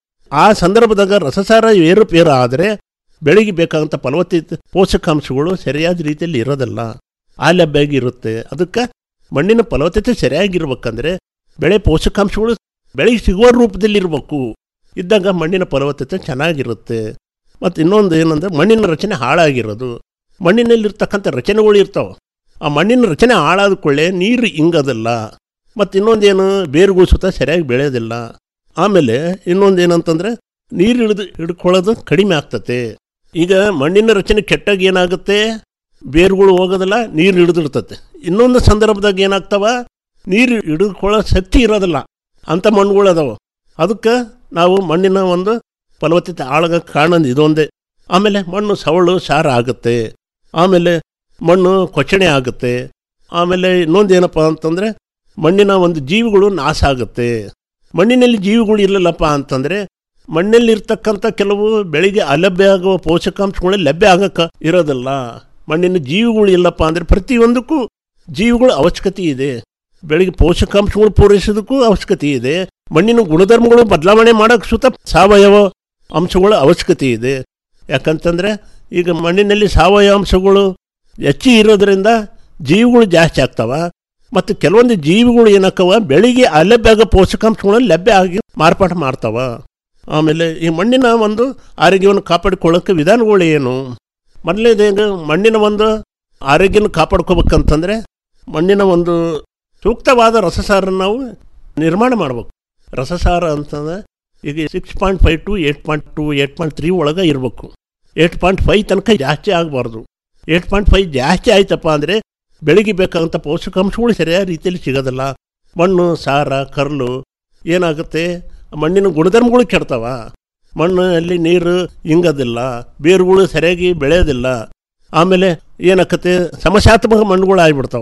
ಆ ಸಂದರ್ಭದಾಗ ರಸಸಾರ ಏರುಪೇರು ಆದರೆ ಬೆಳೆಗೆ ಬೇಕಾದಂಥ ಫಲವತ್ತತೆ ಪೋಷಕಾಂಶಗಳು ಸರಿಯಾದ ರೀತಿಯಲ್ಲಿ ಇರೋದಿಲ್ಲ ಆಲಭ್ಯಾಗಿ ಇರುತ್ತೆ ಅದಕ್ಕೆ ಮಣ್ಣಿನ ಫಲವತ್ತತೆ ಸರಿಯಾಗಿರ್ಬೇಕಂದ್ರೆ ಬೆಳೆ ಪೋಷಕಾಂಶಗಳು ಬೆಳೆಗೆ ಸಿಗುವ ರೂಪದಲ್ಲಿ ಇರಬೇಕು ಇದ್ದಾಗ ಮಣ್ಣಿನ ಫಲವತ್ತತೆ ಚೆನ್ನಾಗಿರುತ್ತೆ ಮತ್ತು ಇನ್ನೊಂದು ಏನಂದರೆ ಮಣ್ಣಿನ ರಚನೆ ಹಾಳಾಗಿರೋದು ಮಣ್ಣಿನಲ್ಲಿರ್ತಕ್ಕಂಥ ರಚನೆಗಳು ಇರ್ತಾವೆ ಆ ಮಣ್ಣಿನ ರಚನೆ ಆಳಾದ ಕೊಳ್ಳೆ ನೀರು ಇಂಗೋದಿಲ್ಲ ಮತ್ತು ಇನ್ನೊಂದೇನು ಬೇರುಗಳು ಸುತ್ತ ಸರಿಯಾಗಿ ಬೆಳೆಯೋದಿಲ್ಲ ಆಮೇಲೆ ಇನ್ನೊಂದು ಏನಂತಂದರೆ ನೀರು ಹಿಡಿದು ಹಿಡ್ಕೊಳ್ಳೋದು ಕಡಿಮೆ ಆಗ್ತತೆ ಈಗ ಮಣ್ಣಿನ ರಚನೆ ಕೆಟ್ಟಾಗ ಏನಾಗುತ್ತೆ ಬೇರುಗಳು ಹೋಗೋದಿಲ್ಲ ನೀರು ಹಿಡಿದಿರ್ತತೆ ಇನ್ನೊಂದು ಸಂದರ್ಭದಾಗ ಏನಾಗ್ತಾವ ನೀರು ಹಿಡಿದುಕೊಳ್ಳೋ ಶಕ್ತಿ ಇರೋದಿಲ್ಲ ಅಂಥ ಮಣ್ಣುಗಳು ಅದಾವೆ ಅದಕ್ಕೆ ನಾವು ಮಣ್ಣಿನ ಒಂದು ಫಲವತ್ತತೆ ಆಳಗಕ್ಕೆ ಕಾರಣ ಇದೊಂದೇ ಆಮೇಲೆ ಮಣ್ಣು ಸವಳು ಸಾರ ಆಗುತ್ತೆ ಆಮೇಲೆ ಮಣ್ಣು ಕೊಚ್ಚಣೆ ಆಗುತ್ತೆ ಆಮೇಲೆ ಇನ್ನೊಂದು ಏನಪ್ಪ ಅಂತಂದರೆ ಮಣ್ಣಿನ ಒಂದು ಜೀವಿಗಳು ನಾಶ ಆಗುತ್ತೆ ಮಣ್ಣಿನಲ್ಲಿ ಜೀವಿಗಳು ಇರಲಿಲ್ಲಪ್ಪ ಅಂತಂದರೆ ಮಣ್ಣಲ್ಲಿರ್ತಕ್ಕಂಥ ಕೆಲವು ಬೆಳೆಗೆ ಅಲಭ್ಯ ಆಗುವ ಪೋಷಕಾಂಶಗಳು ಲಭ್ಯ ಆಗಕ್ಕೆ ಇರೋದಿಲ್ಲ ಮಣ್ಣಿನ ಜೀವಿಗಳು ಇಲ್ಲಪ್ಪ ಅಂದರೆ ಪ್ರತಿಯೊಂದಕ್ಕೂ ಜೀವಿಗಳ ಅವಶ್ಯಕತೆ ಇದೆ ಬೆಳೆಗೆ ಪೋಷಕಾಂಶಗಳು ಪೂರೈಸೋದಕ್ಕೂ ಅವಶ್ಯಕತೆ ಇದೆ ಮಣ್ಣಿನ ಗುಣಧರ್ಮಗಳು ಬದಲಾವಣೆ ಮಾಡೋಕ್ಕೆ ಸುತ್ತ ಸಾವಯವ ಅಂಶಗಳ ಅವಶ್ಯಕತೆ ಇದೆ ಯಾಕಂತಂದರೆ ಈಗ ಮಣ್ಣಿನಲ್ಲಿ ಸಾವಯವ ಅಂಶಗಳು ಹೆಚ್ಚಿ ಇರೋದ್ರಿಂದ ಜೀವಿಗಳು ಜಾಸ್ತಿ ಆಗ್ತಾವ ಮತ್ತು ಕೆಲವೊಂದು ಜೀವಿಗಳು ಏನಾಕವ ಬೆಳಿಗ್ಗೆ ಅಲಭ್ಯ ಆಗೋ ಪೋಷಕಾಂಶಗಳು ಲಭ್ಯ ಆಗಿ ಮಾರ್ಪಾಟು ಮಾಡ್ತಾವ ಆಮೇಲೆ ಈ ಮಣ್ಣಿನ ಒಂದು ಆರೋಗ್ಯವನ್ನು ಕಾಪಾಡಿಕೊಳ್ಳೋಕ್ಕೆ ವಿಧಾನಗಳು ಏನು ಮೊದಲನೇದು ಮಣ್ಣಿನ ಒಂದು ಆರೋಗ್ಯನ ಕಾಪಾಡ್ಕೋಬೇಕಂತಂದರೆ ಮಣ್ಣಿನ ಒಂದು ಸೂಕ್ತವಾದ ರಸಸಾರ ನಾವು ನಿರ್ಮಾಣ ಮಾಡ್ಬೇಕು ರಸಸಾರ ಅಂತಂದ್ರೆ ಈಗ six point five to eight point two eight point three ಒಳಗೆ ಇರಬೇಕು ಏಟ್ ಪಾಯಿಂಟ್ ಫೈವ್ ತನಕ ಜಾಸ್ತಿ ಆಗಬಾರ್ದು ಏಟ್ ಪಾಯಿಂಟ್ ಫೈವ್ ಜಾಸ್ತಿ ಆಯ್ತಪ್ಪ ಅಂದರೆ ಬೆಳಿಗ್ಗೆ ಬೇಕಾದಂಥ ಪೋಷಕಾಂಶಗಳು ಸರಿಯಾದ ರೀತಿಯಲ್ಲಿ ಸಿಗೋದಿಲ್ಲ ಮಣ್ಣು ಸಾರ ಕರ್ಲು ಏನಾಗುತ್ತೆ ಮಣ್ಣಿನ ಗುಣಧರ್ಮಗಳು ಕೆಡ್ತಾವ ಮಣ್ಣಲ್ಲಿ ನೀರು ಇಂಗೋದಿಲ್ಲ ಬೇರುಗಳು ಸರಿಯಾಗಿ ಬೆಳೆಯೋದಿಲ್ಲ ಆಮೇಲೆ ಏನಾಕತ್ತೆ ಸಮಸ್ಯಾತ್ಮಕ ಮಣ್ಣುಗಳು ಆಗಿಬಿಡ್ತಾವೆ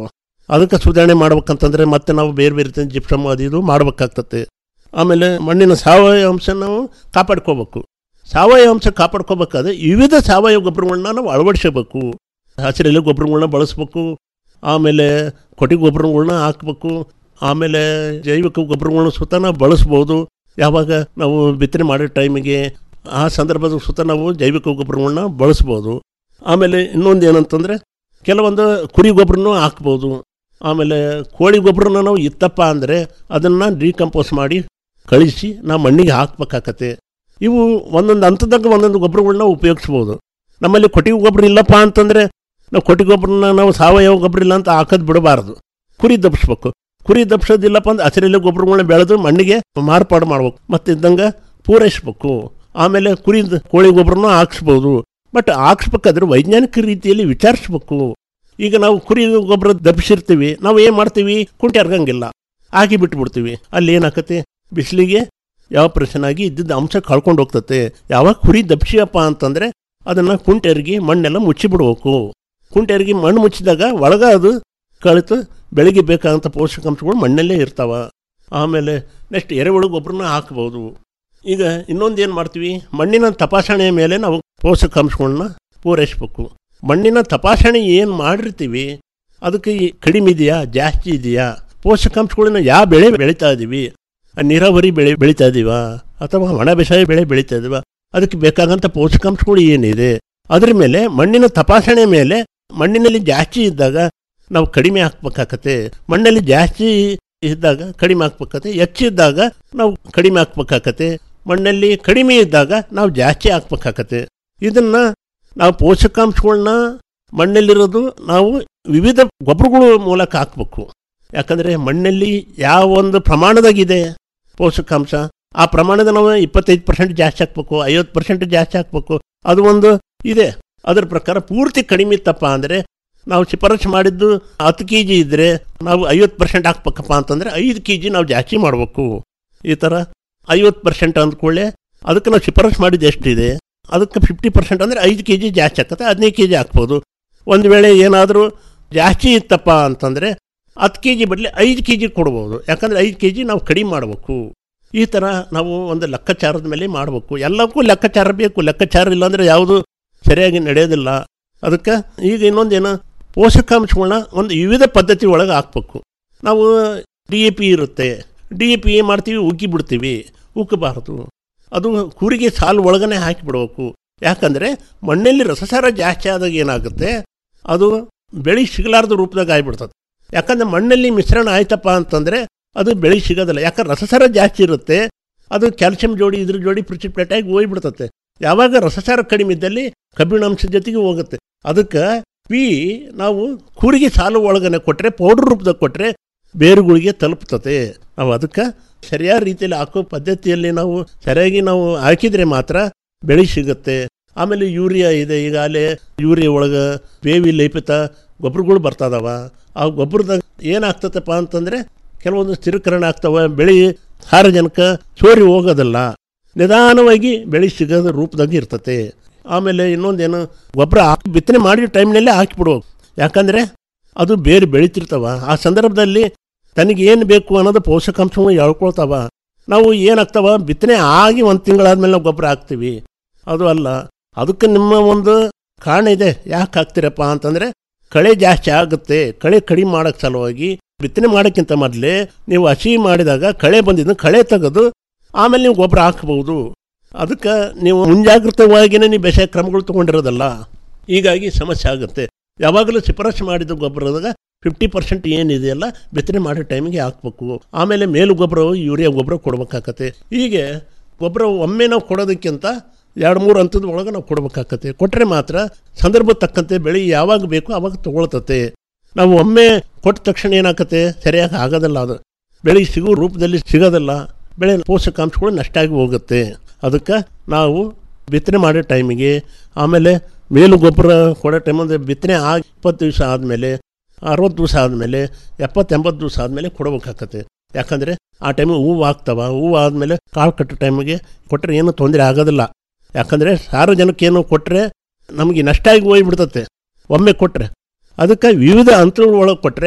ಅದಕ್ಕೆ ಸುಧಾರಣೆ ಮಾಡ್ಬೇಕಂತಂದ್ರೆ ಮತ್ತೆ ನಾವು ಬೇರೆ ಬೇರೆ ರೀತಿಯ ಜಿಪ್ಸಮ್ ಅದು ಇದು ಮಾಡ್ಬೇಕಾಗ್ತತೆ ಆಮೇಲೆ ಮಣ್ಣಿನ ಸಾವಯವ ಅಂಶ ನಾವು ಕಾಪಾಡ್ಕೋಬೇಕು ಸಾವಯವ ಅಂಶ ಕಾಪಾಡ್ಕೋಬೇಕಾದ್ರೆ ವಿವಿಧ ಸಾವಯವ ಗೊಬ್ಬರಗಳನ್ನ ನಾವು ಅಳವಡಿಸಬೇಕು ಹಸಿರೆಲೆ ಗೊಬ್ಬರಗಳನ್ನ ಬಳಸ್ಬೇಕು ಆಮೇಲೆ ಕೊಟ್ಟಿಗೆ ಗೊಬ್ಬರಗಳನ್ನ ಹಾಕ್ಬೇಕು ಆಮೇಲೆ ಜೈವಿಕ ಗೊಬ್ಬರಗಳನ್ನ ಸುತ್ತ ನಾವು ಬಳಸ್ಬೋದು ಯಾವಾಗ ನಾವು ಬಿತ್ತನೆ ಮಾಡೋ ಟೈಮಿಗೆ ಆ ಸಂದರ್ಭದ ಸುತ್ತ ನಾವು ಜೈವಿಕ ಗೊಬ್ಬರಗಳನ್ನ ಬಳಸ್ಬೋದು ಆಮೇಲೆ ಇನ್ನೊಂದು ಏನಂತಂದರೆ ಕೆಲವೊಂದು ಕುರಿ ಗೊಬ್ಬರನೂ ಹಾಕ್ಬೋದು ಆಮೇಲೆ ಕೋಳಿ ಗೊಬ್ಬರನ ನಾವು ಇತ್ತಪ್ಪ ಅಂದರೆ ಅದನ್ನು ಡಿಕಂಪೋಸ್ ಮಾಡಿ ಕಳಿಸಿ ನಾವು ಮಣ್ಣಿಗೆ ಹಾಕ್ಬೇಕಾಕತ್ತೆ ಇವು ಒಂದೊಂದು ಹಂತದಾಗ ಒಂದೊಂದು ಗೊಬ್ಬರಗಳನ್ನ ಉಪಯೋಗಿಸ್ಬೋದು ನಮ್ಮಲ್ಲಿ ಕೊಟ್ಟಿಗೆ ಗೊಬ್ಬರ ಇಲ್ಲಪ್ಪ ಅಂತಂದರೆ ನಾವು ಕೊಟ್ಟಿಗೆ ಗೊಬ್ಬರನ ನಾವು ಸಾವಯವ ಗೊಬ್ಬರ ಇಲ್ಲ ಅಂತ ಹಾಕೋದು ಬಿಡಬಾರ್ದು ಕುರಿ ದಬ್ಸ್ಬೇಕು ಕುರಿ ದಬ್ಸೋದಿಲ್ಲಪ್ಪ ಅಂದ್ರೆ ಹಸಿರೆಲೆ ಗೊಬ್ಬರಗಳನ್ನ ಬೆಳೆದು ಮಣ್ಣಿಗೆ ಮಾರ್ಪಾಡು ಮಾಡ್ಬೇಕು ಮತ್ತು ಇದ್ದಂಗೆ ಪೂರೈಸ್ಬೇಕು ಆಮೇಲೆ ಕುರಿ ಕೋಳಿ ಗೊಬ್ಬರನೂ ಹಾಕ್ಸ್ಬೋದು ಬಟ್ ಹಾಕ್ಸ್ಬೇಕಾದ್ರೆ ವೈಜ್ಞಾನಿಕ ರೀತಿಯಲ್ಲಿ ವಿಚಾರಿಸ್ಬೇಕು ಈಗ ನಾವು ಕುರಿ ಗೊಬ್ಬರ ದಬ್ಸಿರ್ತೀವಿ ನಾವು ಏನು ಮಾಡ್ತೀವಿ ಕುಂಟೆ ಅರ್ಗಂಗಿಲ್ಲ ಹಾಕಿ ಬಿಟ್ಬಿಡ್ತೀವಿ ಅಲ್ಲಿ ಏನಾಕತೆ ಬಿಸಿಲಿಗೆ ಯಾವ ಆಗಿ ಇದ್ದಿದ್ದ ಅಂಶ ಕಳ್ಕೊಂಡು ಹೋಗ್ತತೆ ಯಾವಾಗ ಕುರಿ ದಬ್ಸಿಯಪ್ಪ ಅಂತಂದರೆ ಅದನ್ನು ಕುಂಟೆರ್ಗಿ ಮಣ್ಣೆಲ್ಲ ಮುಚ್ಚಿಬಿಡ್ಬೇಕು ಕುಂಟೆರ್ಗಿ ಮಣ್ಣು ಮುಚ್ಚಿದಾಗ ಒಳಗ ಅದು ಕಳಿತು ಬೆಳಿಗ್ಗೆ ಬೇಕಾದಂಥ ಪೋಷಕಾಂಶಗಳು ಮಣ್ಣಲ್ಲೇ ಇರ್ತಾವ ಆಮೇಲೆ ನೆಕ್ಸ್ಟ್ ಎರೆಹುಳು ಗೊಬ್ಬರನ ಹಾಕ್ಬೋದು ಈಗ ಇನ್ನೊಂದು ಏನು ಮಾಡ್ತೀವಿ ಮಣ್ಣಿನ ತಪಾಸಣೆಯ ಮೇಲೆ ನಾವು ಪೋಷಕಾಂಶಗಳನ್ನ ಪೂರೈಸ್ಬೇಕು ಮಣ್ಣಿನ ತಪಾಸಣೆ ಏನು ಮಾಡಿರ್ತೀವಿ ಅದಕ್ಕೆ ಈ ಕಡಿಮೆ ಇದೆಯಾ ಜಾಸ್ತಿ ಇದೆಯಾ ಪೋಷಕಾಂಶಗಳನ್ನ ಯಾವ ಬೆಳೆ ಬೆಳೀತಾ ಇದ್ದೀವಿ ನೀರಾವರಿ ಬೆಳೆ ಬೆಳೀತಾ ಇದೀವ ಅಥವಾ ಒಣ ಬೇಸಾಯ ಬೆಳೆ ಬೆಳೀತಾ ಇದೀವ ಅದಕ್ಕೆ ಬೇಕಾದಂಥ ಪೋಷಕಾಂಶಗಳು ಏನಿದೆ ಅದ್ರ ಮೇಲೆ ಮಣ್ಣಿನ ತಪಾಸಣೆ ಮೇಲೆ ಮಣ್ಣಿನಲ್ಲಿ ಜಾಸ್ತಿ ಇದ್ದಾಗ ನಾವು ಕಡಿಮೆ ಹಾಕ್ಬೇಕಾಗತ್ತೆ ಮಣ್ಣಲ್ಲಿ ಜಾಸ್ತಿ ಇದ್ದಾಗ ಕಡಿಮೆ ಹಾಕ್ಬೇಕತ್ತೆ ಹೆಚ್ಚಿದ್ದಾಗ ನಾವು ಕಡಿಮೆ ಹಾಕ್ಬೇಕಾಗತ್ತೆ ಮಣ್ಣಲ್ಲಿ ಕಡಿಮೆ ಇದ್ದಾಗ ನಾವು ಜಾಸ್ತಿ ಹಾಕ್ಬೇಕಾಗತ್ತೆ ಇದನ್ನ ನಾವು ಪೋಷಕಾಂಶಗಳನ್ನ ಮಣ್ಣಲ್ಲಿರೋದು ನಾವು ವಿವಿಧ ಗೊಬ್ಬರಗಳ ಮೂಲಕ ಹಾಕ್ಬೇಕು ಯಾಕಂದರೆ ಮಣ್ಣಲ್ಲಿ ಯಾವ ಒಂದು ಪ್ರಮಾಣದಾಗಿದೆ ಪೋಷಕಾಂಶ ಆ ಪ್ರಮಾಣದ ನಾವು ಇಪ್ಪತ್ತೈದು ಪರ್ಸೆಂಟ್ ಜಾಸ್ತಿ ಹಾಕ್ಬೇಕು ಐವತ್ತು ಪರ್ಸೆಂಟ್ ಜಾಸ್ತಿ ಹಾಕ್ಬೇಕು ಅದು ಒಂದು ಇದೆ ಅದರ ಪ್ರಕಾರ ಪೂರ್ತಿ ಕಡಿಮೆ ಇತ್ತಪ್ಪ ಅಂದರೆ ನಾವು ಶಿಫಾರಸು ಮಾಡಿದ್ದು ಹತ್ತು ಕೆ ಜಿ ಇದ್ದರೆ ನಾವು ಐವತ್ತು ಪರ್ಸೆಂಟ್ ಹಾಕ್ಬೇಕಪ್ಪ ಅಂತಂದರೆ ಐದು ಕೆ ಜಿ ನಾವು ಜಾಸ್ತಿ ಮಾಡಬೇಕು ಈ ಥರ ಐವತ್ತು ಪರ್ಸೆಂಟ್ ಅಂದ್ಕೊಳ್ಳೆ ಅದಕ್ಕೆ ನಾವು ಶಿಫಾರಸು ಮಾಡಿದ್ದು ಎಷ್ಟಿದೆ ಅದಕ್ಕೆ ಫಿಫ್ಟಿ ಪರ್ಸೆಂಟ್ ಅಂದರೆ ಐದು ಕೆ ಜಿ ಜಾಸ್ತಿ ಆಗ್ತದೆ ಹದಿನೈದು ಕೆ ಜಿ ಹಾಕ್ಬೋದು ಒಂದು ವೇಳೆ ಏನಾದರೂ ಜಾಸ್ತಿ ಇತ್ತಪ್ಪ ಅಂತಂದರೆ ಹತ್ತು ಕೆ ಜಿ ಬದಲಿ ಐದು ಕೆ ಜಿ ಕೊಡ್ಬೋದು ಯಾಕಂದರೆ ಐದು ಕೆ ಜಿ ನಾವು ಕಡಿಮೆ ಮಾಡಬೇಕು ಈ ಥರ ನಾವು ಒಂದು ಲೆಕ್ಕಾಚಾರದ ಮೇಲೆ ಮಾಡಬೇಕು ಎಲ್ಲಕ್ಕೂ ಲೆಕ್ಕಾಚಾರ ಬೇಕು ಲೆಕ್ಕಾಚಾರ ಇಲ್ಲಾಂದರೆ ಯಾವುದು ಸರಿಯಾಗಿ ನಡೆಯೋದಿಲ್ಲ ಅದಕ್ಕೆ ಈಗ ಇನ್ನೊಂದೇನು ಪೋಷಕಾಂಶಗಳನ್ನ ಒಂದು ವಿವಿಧ ಪದ್ಧತಿ ಒಳಗೆ ಹಾಕ್ಬೇಕು ನಾವು ಡಿ ಎ ಪಿ ಇರುತ್ತೆ ಡಿ ಎ ಪಿ ಏನು ಮಾಡ್ತೀವಿ ಉಗ್ಗಿ ಬಿಡ್ತೀವಿ ಉಕ್ಕಬಾರ್ದು ಅದು ಕೂರಿಗೆ ಸಾಲು ಒಳಗನೆ ಹಾಕಿಬಿಡ್ಬೇಕು ಯಾಕಂದರೆ ಮಣ್ಣಲ್ಲಿ ರಸಸಾರ ಜಾಸ್ತಿ ಆದಾಗ ಏನಾಗುತ್ತೆ ಅದು ಬೆಳೆ ಸಿಗಲಾರ್ದ ರೂಪದಾಗ ಆಗಿಬಿಡ್ತದೆ ಯಾಕಂದ್ರೆ ಮಣ್ಣಲ್ಲಿ ಮಿಶ್ರಣ ಆಯ್ತಪ್ಪ ಅಂತಂದರೆ ಅದು ಬೆಳೆ ಸಿಗೋದಿಲ್ಲ ಯಾಕಂದ್ರೆ ರಸಸಾರ ಜಾಸ್ತಿ ಇರುತ್ತೆ ಅದು ಕ್ಯಾಲ್ಸಿಯಂ ಜೋಡಿ ಇದ್ರ ಜೋಡಿ ಪ್ರಿಸಿಪ್ಲೇಟ್ ಆಗಿ ಹೋಗ್ಬಿಡ್ತತೆ ಯಾವಾಗ ರಸಸಾರ ಕಡಿಮೆ ಇದ್ದಲ್ಲಿ ಕಬ್ಬಿಣಾಂಶ ಜೊತೆಗೆ ಹೋಗುತ್ತೆ ಅದಕ್ಕೆ ಪಿ ನಾವು ಕೂರಿಗೆ ಸಾಲು ಒಳಗನೆ ಕೊಟ್ಟರೆ ಪೌಡ್ರ್ ರೂಪದಾಗ ಕೊಟ್ಟರೆ ಬೇರುಗಳಿಗೆ ತಲುಪ್ತತೆ ನಾವು ಅದಕ್ಕೆ ಸರಿಯಾದ ರೀತಿಯಲ್ಲಿ ಹಾಕೋ ಪದ್ಧತಿಯಲ್ಲಿ ನಾವು ಸರಿಯಾಗಿ ನಾವು ಹಾಕಿದರೆ ಮಾತ್ರ ಬೆಳೆ ಸಿಗುತ್ತೆ ಆಮೇಲೆ ಯೂರಿಯಾ ಇದೆ ಈಗ ಅಲ್ಲೇ ಯೂರಿಯಾ ಒಳಗೆ ಬೇವಿ ಲೇಪಿತ ಗೊಬ್ಬರಗಳು ಬರ್ತದವ ಆ ಗೊಬ್ಬರದಾಗ ಏನಾಗ್ತದಪ್ಪ ಅಂತಂದರೆ ಕೆಲವೊಂದು ಸ್ಥಿರೀಕರಣ ಆಗ್ತವೆ ಬೆಳೆ ಸಾರಜನಕ ಸೋರಿ ಹೋಗೋದಲ್ಲ ನಿಧಾನವಾಗಿ ಬೆಳೆ ಸಿಗೋದ ರೂಪದಾಗ ಇರ್ತತೆ ಆಮೇಲೆ ಇನ್ನೊಂದೇನು ಗೊಬ್ಬರ ಹಾಕಿ ಬಿತ್ತನೆ ಮಾಡಿದ ಟೈಮ್ನಲ್ಲೇ ಹಾಕಿಬಿಡ್ಬೇಕು ಯಾಕಂದರೆ ಅದು ಬೇರೆ ಬೆಳೀತಿರ್ತಾವ ಆ ಸಂದರ್ಭದಲ್ಲಿ ತನಗೆ ಏನು ಬೇಕು ಅನ್ನೋದು ಪೋಷಕಾಂಶಗಳು ಹೇಳ್ಕೊಳ್ತಾವ ನಾವು ಏನಾಗ್ತಾವ ಬಿತ್ತನೆ ಆಗಿ ಒಂದು ತಿಂಗಳಾದ್ಮೇಲೆ ನಾವು ಗೊಬ್ಬರ ಹಾಕ್ತೀವಿ ಅದು ಅಲ್ಲ ಅದಕ್ಕೆ ನಿಮ್ಮ ಒಂದು ಕಾರಣ ಇದೆ ಯಾಕೆ ಹಾಕ್ತೀರಪ್ಪ ಅಂತಂದರೆ ಕಳೆ ಜಾಸ್ತಿ ಆಗುತ್ತೆ ಕಳೆ ಕಡಿಮೆ ಮಾಡೋಕ್ಕೆ ಸಲುವಾಗಿ ಬಿತ್ತನೆ ಮಾಡೋಕ್ಕಿಂತ ಮೊದಲೇ ನೀವು ಹಸಿ ಮಾಡಿದಾಗ ಕಳೆ ಬಂದಿದ್ದು ಕಳೆ ತೆಗೆದು ಆಮೇಲೆ ನೀವು ಗೊಬ್ಬರ ಹಾಕ್ಬೋದು ಅದಕ್ಕೆ ನೀವು ಮುಂಜಾಗ್ರತವಾಗಿಯೇ ನೀವು ಬೇಸಾಯ ಕ್ರಮಗಳು ತೊಗೊಂಡಿರೋದಲ್ಲ ಹೀಗಾಗಿ ಸಮಸ್ಯೆ ಆಗುತ್ತೆ ಯಾವಾಗಲೂ ಶಿಫಾರಸು ಮಾಡಿದ ಗೊಬ್ಬರದಾಗ ಫಿಫ್ಟಿ ಪರ್ಸೆಂಟ್ ಏನಿದೆಯಲ್ಲ ಬಿತ್ತನೆ ಮಾಡೋ ಟೈಮಿಗೆ ಹಾಕ್ಬೇಕು ಆಮೇಲೆ ಮೇಲು ಗೊಬ್ಬರ ಯೂರಿಯಾ ಗೊಬ್ಬರ ಕೊಡ್ಬೇಕಾಗತ್ತೆ ಹೀಗೆ ಗೊಬ್ಬರ ಒಮ್ಮೆ ನಾವು ಕೊಡೋದಕ್ಕಿಂತ ಎರಡು ಮೂರು ಹಂತದ ಒಳಗೆ ನಾವು ಕೊಡ್ಬೇಕಾಗತ್ತೆ ಕೊಟ್ಟರೆ ಮಾತ್ರ ಸಂದರ್ಭ ತಕ್ಕಂತೆ ಬೆಳೆ ಯಾವಾಗ ಬೇಕು ಆವಾಗ ತಗೊಳ್ತತೆ ನಾವು ಒಮ್ಮೆ ಕೊಟ್ಟ ತಕ್ಷಣ ಏನಾಗತ್ತೆ ಸರಿಯಾಗಿ ಆಗೋದಿಲ್ಲ ಅದು ಬೆಳೆ ಸಿಗೋ ರೂಪದಲ್ಲಿ ಸಿಗೋದಿಲ್ಲ ಬೆಳೆ ಪೋಷಕಾಂಶಗಳು ನಷ್ಟ ಆಗಿ ಹೋಗುತ್ತೆ ಅದಕ್ಕೆ ನಾವು ಬಿತ್ತನೆ ಮಾಡೋ ಟೈಮಿಗೆ ಆಮೇಲೆ ಮೇಲು ಗೊಬ್ಬರ ಕೊಡೋ ಟೈಮ್ ಅಂದರೆ ಬಿತ್ತನೆ ಆಗಿ ಇಪ್ಪತ್ತು ದಿವಸ ಆದಮೇಲೆ ಅರವತ್ತು ದಿವಸ ಆದಮೇಲೆ ಎಪ್ಪತ್ತೆಂಬತ್ತು ದಿವಸ ಆದಮೇಲೆ ಕೊಡಬೇಕಾಗತ್ತೆ ಯಾಕಂದರೆ ಆ ಟೈಮಿಗೆ ಹೂವು ಆಗ್ತವ ಹೂವು ಆದಮೇಲೆ ಕಾಳು ಕಟ್ಟೋ ಟೈಮಿಗೆ ಕೊಟ್ಟರೆ ಏನೂ ತೊಂದರೆ ಆಗೋದಿಲ್ಲ ಯಾಕಂದರೆ ಸಾರ್ವಜನಿಕ ಏನು ಕೊಟ್ಟರೆ ನಮಗೆ ನಷ್ಟ ಆಗಿ ಹೋಗ್ಬಿಡ್ತತೆ ಒಮ್ಮೆ ಕೊಟ್ಟರೆ ಅದಕ್ಕೆ ವಿವಿಧ ಹಂತಗಳ ಒಳಗೆ ಕೊಟ್ಟರೆ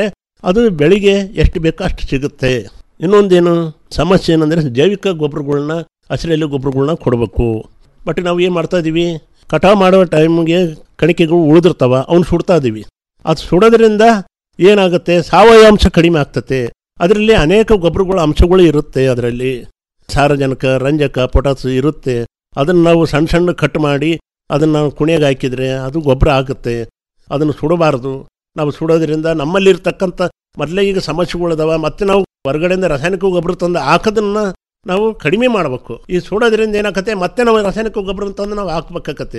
ಅದು ಬೆಳಿಗ್ಗೆ ಎಷ್ಟು ಬೇಕೋ ಅಷ್ಟು ಸಿಗುತ್ತೆ ಇನ್ನೊಂದೇನು ಸಮಸ್ಯೆ ಏನಂದರೆ ಜೈವಿಕ ಗೊಬ್ಬರಗಳ್ನ ಹಸಿರೆಲೆ ಗೊಬ್ಬರಗಳ್ನ ಕೊಡಬೇಕು ಬಟ್ ನಾವು ಏನು ಮಾಡ್ತಾ ಇದ್ದೀವಿ ಕಟಾವು ಮಾಡೋ ಟೈಮ್ಗೆ ಕಣಿಕೆಗಳು ಉಳಿದಿರ್ತಾವ ಅವ್ನು ಸುಡ್ತಾ ಇದ್ದೀವಿ ಅದು ಸುಡೋದ್ರಿಂದ ಏನಾಗುತ್ತೆ ಸಾವಯವ ಅಂಶ ಕಡಿಮೆ ಆಗ್ತತೆ ಅದರಲ್ಲಿ ಅನೇಕ ಗೊಬ್ಬರಗಳ ಅಂಶಗಳು ಇರುತ್ತೆ ಅದರಲ್ಲಿ ಸಾರಜನಕ ರಂಜಕ ಪೊಟಾಸ್ ಇರುತ್ತೆ ಅದನ್ನು ನಾವು ಸಣ್ಣ ಸಣ್ಣ ಕಟ್ ಮಾಡಿ ಅದನ್ನು ನಾವು ಕುಣಿಯಾಗ ಹಾಕಿದರೆ ಅದು ಗೊಬ್ಬರ ಆಗುತ್ತೆ ಅದನ್ನು ಸುಡಬಾರ್ದು ನಾವು ಸುಡೋದ್ರಿಂದ ನಮ್ಮಲ್ಲಿರ್ತಕ್ಕಂಥ ಮೊದಲೇ ಈಗ ಸಮಸ್ಯೆಗಳಿದಾವ ಮತ್ತೆ ನಾವು ಹೊರಗಡೆಯಿಂದ ರಾಸಾಯನಿಕ ಗೊಬ್ಬರ ತಂದು ಹಾಕೋದನ್ನ ನಾವು ಕಡಿಮೆ ಮಾಡಬೇಕು ಈ ಸುಡೋದ್ರಿಂದ ಏನಾಕತ್ತೆ ಮತ್ತೆ ನಾವು ರಾಸಾಯನಿಕ ಗೊಬ್ಬರ ತಂದು ನಾವು ಹಾಕ್ಬೇಕಾಕತ್ತೆ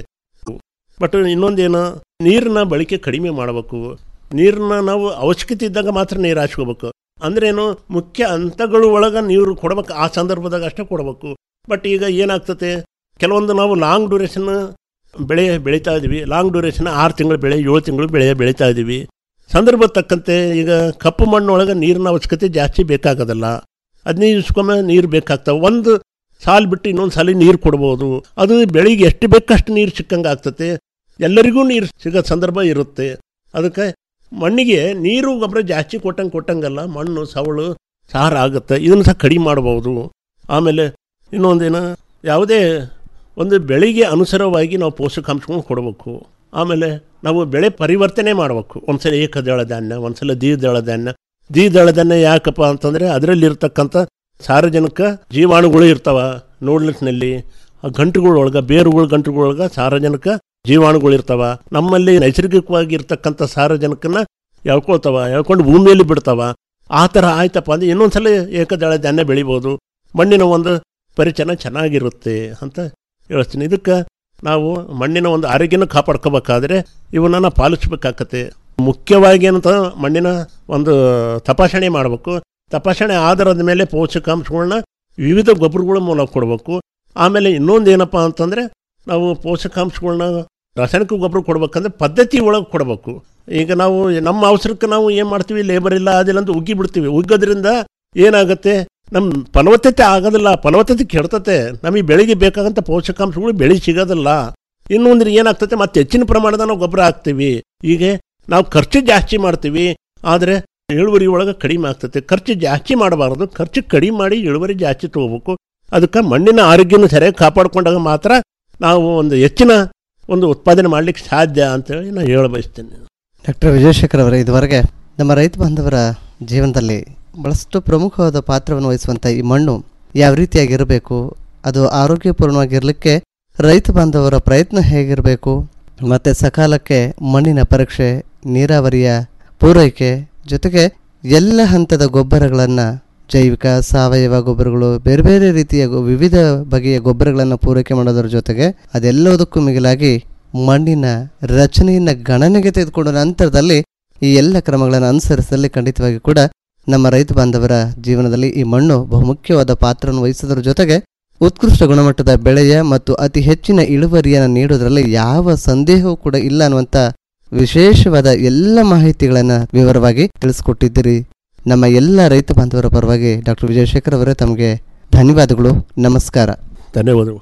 ಬಟ್ ಇನ್ನೊಂದೇನು ನೀರನ್ನ ಬಳಕೆ ಕಡಿಮೆ ಮಾಡಬೇಕು ನೀರನ್ನ ನಾವು ಅವಶ್ಯಕತೆ ಇದ್ದಾಗ ಮಾತ್ರ ನೀರು ಹಾಸ್ಕೋಬೇಕು ಅಂದ್ರೇನು ಮುಖ್ಯ ಹಂತಗಳು ಒಳಗೆ ನೀರು ಕೊಡ್ಬೇಕು ಆ ಸಂದರ್ಭದಾಗ ಅಷ್ಟೇ ಕೊಡಬೇಕು ಬಟ್ ಈಗ ಏನಾಗ್ತತೆ ಕೆಲವೊಂದು ನಾವು ಲಾಂಗ್ ಡ್ಯೂರೇಷನ್ ಬೆಳೆ ಬೆಳೀತಾ ಇದ್ದೀವಿ ಲಾಂಗ್ ಡ್ಯೂರೇಷನ್ ಆರು ತಿಂಗಳು ಬೆಳೆ ಏಳು ತಿಂಗಳು ಬೆಳೆ ಬೆಳೀತಾ ಇದ್ದೀವಿ ಸಂದರ್ಭ ತಕ್ಕಂತೆ ಈಗ ಕಪ್ಪು ಮಣ್ಣೊಳಗೆ ನೀರಿನ ಅವಶ್ಯಕತೆ ಜಾಸ್ತಿ ಬೇಕಾಗೋದಿಲ್ಲ ಹದಿನೈದು ದಿವ್ಸಕ್ಕೊಮ್ಮೆ ನೀರು ಬೇಕಾಗ್ತವೆ ಒಂದು ಸಾಲು ಬಿಟ್ಟು ಇನ್ನೊಂದು ಸಾಲಿ ನೀರು ಕೊಡ್ಬೋದು ಅದು ಬೆಳಿಗ್ಗೆ ಎಷ್ಟು ಬೇಕಷ್ಟು ನೀರು ಸಿಕ್ಕಂಗೆ ಆಗ್ತತೆ ಎಲ್ಲರಿಗೂ ನೀರು ಸಿಗೋ ಸಂದರ್ಭ ಇರುತ್ತೆ ಅದಕ್ಕೆ ಮಣ್ಣಿಗೆ ನೀರು ಗೊಬ್ಬರ ಜಾಸ್ತಿ ಕೊಟ್ಟಂಗೆ ಕೊಟ್ಟಂಗಲ್ಲ ಮಣ್ಣು ಸವಳು ಸಾರ ಆಗುತ್ತೆ ಇದನ್ನು ಸಹ ಕಡಿಮೆ ಮಾಡ್ಬೋದು ಆಮೇಲೆ ಇನ್ನೊಂದೇನು ಯಾವುದೇ ಒಂದು ಬೆಳೆಗೆ ಅನುಸಾರವಾಗಿ ನಾವು ಪೋಷಕಾಂಶಗಳನ್ನು ಕೊಡಬೇಕು ಆಮೇಲೆ ನಾವು ಬೆಳೆ ಪರಿವರ್ತನೆ ಮಾಡಬೇಕು ಒಂದ್ಸಲ ಏಕದಳ ಧಾನ್ಯ ಒಂದ್ಸಲ ದ್ವಿದಳ ಧಾನ್ಯ ದ್ವಿದಳ ಧಾನ್ಯ ಯಾಕಪ್ಪ ಅಂತಂದರೆ ಅದರಲ್ಲಿರ್ತಕ್ಕಂಥ ಸಾರಜನಕ ಜೀವಾಣುಗಳು ಇರ್ತಾವ ನೋಡ್ಲಿಕ್ನಲ್ಲಿ ಆ ಗಂಟುಗಳೊಳಗೆ ಬೇರುಗಳ ಗಂಟುಗಳೊಳಗೆ ಸಾರಜನಕ ಜೀವಾಣುಗಳು ಇರ್ತಾವ ನಮ್ಮಲ್ಲಿ ನೈಸರ್ಗಿಕವಾಗಿ ಇರ್ತಕ್ಕಂಥ ಸಾರಜನಕನ ಎಳ್ಕೊಳ್ತಾವ ಎಳ್ಕೊಂಡು ಭೂಮಿಯಲ್ಲಿ ಬಿಡ್ತಾವ ಆ ಥರ ಆಯ್ತಪ್ಪ ಅಂದ್ರೆ ಇನ್ನೊಂದ್ಸಲ ಏಕದಳ ಧಾನ್ಯ ಬೆಳಿಬೋದು ಮಣ್ಣಿನ ಒಂದು ಪರಿಚಯ ಚೆನ್ನಾಗಿರುತ್ತೆ ಅಂತ ಹೇಳ್ತೀನಿ ಇದಕ್ಕೆ ನಾವು ಮಣ್ಣಿನ ಒಂದು ಆರೋಗ್ಯನ ಕಾಪಾಡ್ಕೋಬೇಕಾದ್ರೆ ಇವನ್ನ ಪಾಲಿಸ್ಬೇಕಾಗತ್ತೆ ಮುಖ್ಯವಾಗಿ ಏನಂತ ಮಣ್ಣಿನ ಒಂದು ತಪಾಸಣೆ ಮಾಡಬೇಕು ತಪಾಸಣೆ ಆಧಾರದ ಮೇಲೆ ಪೋಷಕಾಂಶಗಳನ್ನ ವಿವಿಧ ಗೊಬ್ಬರಗಳ ಮೂಲಕ ಕೊಡಬೇಕು ಆಮೇಲೆ ಇನ್ನೊಂದು ಏನಪ್ಪ ಅಂತಂದರೆ ನಾವು ಪೋಷಕಾಂಶಗಳನ್ನ ರಾಸಾಯನಿಕ ಗೊಬ್ಬರ ಕೊಡ್ಬೇಕಂದ್ರೆ ಪದ್ಧತಿ ಒಳಗೆ ಕೊಡಬೇಕು ಈಗ ನಾವು ನಮ್ಮ ಅವಸರಕ್ಕೆ ನಾವು ಏನು ಮಾಡ್ತೀವಿ ಲೇಬರ್ ಇಲ್ಲ ಅದಿಲ್ಲ ಅಂತ ಉಗ್ಗಿ ಬಿಡ್ತೀವಿ ಉಗ್ಗೋದ್ರಿಂದ ಏನಾಗುತ್ತೆ ನಮ್ಮ ಫಲವತ್ತತೆ ಆಗೋದಿಲ್ಲ ಫಲವತ್ತತೆ ಕೆಡ್ತತೆ ನಮಗೆ ಬೆಳೆಗೆ ಬೇಕಾಗಂಥ ಪೋಷಕಾಂಶಗಳು ಬೆಳೆ ಸಿಗೋದಿಲ್ಲ ಇನ್ನೊಂದ್ರೆ ಏನಾಗ್ತತೆ ಮತ್ತೆ ಹೆಚ್ಚಿನ ಪ್ರಮಾಣದ ನಾವು ಗೊಬ್ಬರ ಹಾಕ್ತೀವಿ ಹೀಗೆ ನಾವು ಖರ್ಚು ಜಾಸ್ತಿ ಮಾಡ್ತೀವಿ ಆದರೆ ಇಳುವರಿ ಒಳಗೆ ಕಡಿಮೆ ಆಗ್ತದೆ ಖರ್ಚು ಜಾಸ್ತಿ ಮಾಡಬಾರ್ದು ಖರ್ಚು ಕಡಿಮೆ ಮಾಡಿ ಇಳುವರಿ ಜಾಸ್ತಿ ತಗೋಬೇಕು ಅದಕ್ಕೆ ಮಣ್ಣಿನ ಆರೋಗ್ಯನ ಸರಿಯಾಗಿ ಕಾಪಾಡ್ಕೊಂಡಾಗ ಮಾತ್ರ ನಾವು ಒಂದು ಹೆಚ್ಚಿನ ಒಂದು ಉತ್ಪಾದನೆ ಮಾಡಲಿಕ್ಕೆ ಸಾಧ್ಯ ಅಂತೇಳಿ ನಾನು ಹೇಳ ಬಯಸ್ತೇನೆ ಡಾಕ್ಟರ್ ವಿಜಯಶೇಖರ್ ಅವರೇ ಇದುವರೆಗೆ ನಮ್ಮ ರೈತ ಬಾಂಧವರ ಜೀವನದಲ್ಲಿ ಬಹಳಷ್ಟು ಪ್ರಮುಖವಾದ ಪಾತ್ರವನ್ನು ವಹಿಸುವಂಥ ಈ ಮಣ್ಣು ಯಾವ ರೀತಿಯಾಗಿರಬೇಕು ಅದು ಆರೋಗ್ಯಪೂರ್ಣವಾಗಿರಲಿಕ್ಕೆ ರೈತ ಬಾಂಧವರ ಪ್ರಯತ್ನ ಹೇಗಿರಬೇಕು ಮತ್ತು ಸಕಾಲಕ್ಕೆ ಮಣ್ಣಿನ ಪರೀಕ್ಷೆ ನೀರಾವರಿಯ ಪೂರೈಕೆ ಜೊತೆಗೆ ಎಲ್ಲ ಹಂತದ ಗೊಬ್ಬರಗಳನ್ನು ಜೈವಿಕ ಸಾವಯವ ಗೊಬ್ಬರಗಳು ಬೇರೆ ಬೇರೆ ರೀತಿಯ ಗೊ- ವಿವಿಧ ಬಗೆಯ ಗೊಬ್ಬರಗಳನ್ನು ಪೂರೈಕೆ ಮಾಡೋದರ ಜೊತೆಗೆ ಅದೆಲ್ಲದಕ್ಕೂ ಮಿಗಿಲಾಗಿ ಮಣ್ಣಿನ ರಚನೆಯನ್ನು ಗಣನೆಗೆ ತೆಗೆದುಕೊಂಡ ನಂತರದಲ್ಲಿ ಈ ಎಲ್ಲ ಕ್ರಮಗಳನ್ನು ಅನುಸರಿಸಲಿ ಖಂಡಿತವಾಗಿ ಕೂಡ ನಮ್ಮ ರೈತ ಬಾಂಧವರ ಜೀವನದಲ್ಲಿ ಈ ಮಣ್ಣು ಬಹುಮುಖ್ಯವಾದ ಪಾತ್ರವನ್ನು ವಹಿಸೋದ್ರ ಜೊತೆಗೆ ಉತ್ಕೃಷ್ಟ ಗುಣಮಟ್ಟದ ಬೆಳೆಯ ಮತ್ತು ಅತಿ ಹೆಚ್ಚಿನ ಇಳುವರಿಯನ್ನು ನೀಡೋದ್ರಲ್ಲಿ ಯಾವ ಸಂದೇಹವೂ ಕೂಡ ಇಲ್ಲ ಅನ್ನುವಂಥ ವಿಶೇಷವಾದ ಎಲ್ಲ ಮಾಹಿತಿಗಳನ್ನು ವಿವರವಾಗಿ ತಿಳಿಸ್ಕೊಟ್ಟಿದ್ದೀರಿ ನಮ್ಮ ಎಲ್ಲ ರೈತ ಬಾಂಧವರ ಪರವಾಗಿ ಡಾಕ್ಟರ್ ವಿಜಯಶೇಖರ್ ಅವರೇ ತಮಗೆ ಧನ್ಯವಾದಗಳು ನಮಸ್ಕಾರ ಧನ್ಯವಾದಗಳು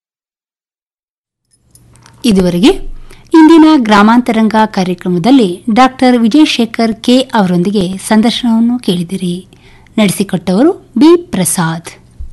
ಇದುವರೆಗೆ ಇಂದಿನ ಗ್ರಾಮಾಂತರಂಗ ಕಾರ್ಯಕ್ರಮದಲ್ಲಿ ಡಾಕ್ಟರ್ ವಿಜಯಶೇಖರ್ ಕೆ ಅವರೊಂದಿಗೆ ಸಂದರ್ಶನವನ್ನು ಕೇಳಿದಿರಿ ನಡೆಸಿಕೊಟ್ಟವರು ಬಿ ಪ್ರಸಾದ್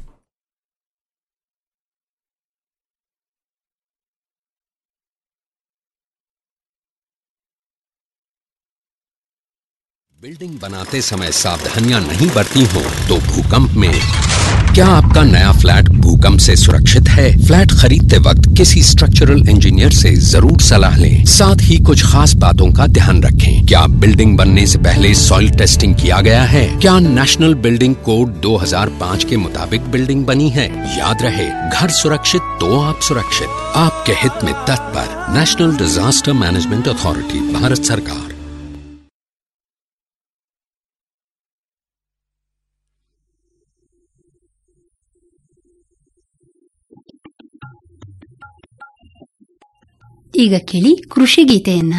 बिल्डिंग बनाते समय सावधानियां नहीं बरती हो तो भूकंप में क्या आपका नया फ्लैट भूकंप से सुरक्षित है फ्लैट खरीदते वक्त किसी स्ट्रक्चरल इंजीनियर से जरूर सलाह लें साथ ही कुछ खास बातों का ध्यान रखें क्या बिल्डिंग बनने से पहले सॉइल टेस्टिंग किया गया है क्या नेशनल बिल्डिंग कोड 2005 के मुताबिक बिल्डिंग बनी है याद रहे घर सुरक्षित तो आप सुरक्षित आपके हित में तत्पर national disaster management authority Bharat सरकार ಈಗ ಕೇಳಿ ಕೃಷಿ ಗೀತೆಯನ್ನ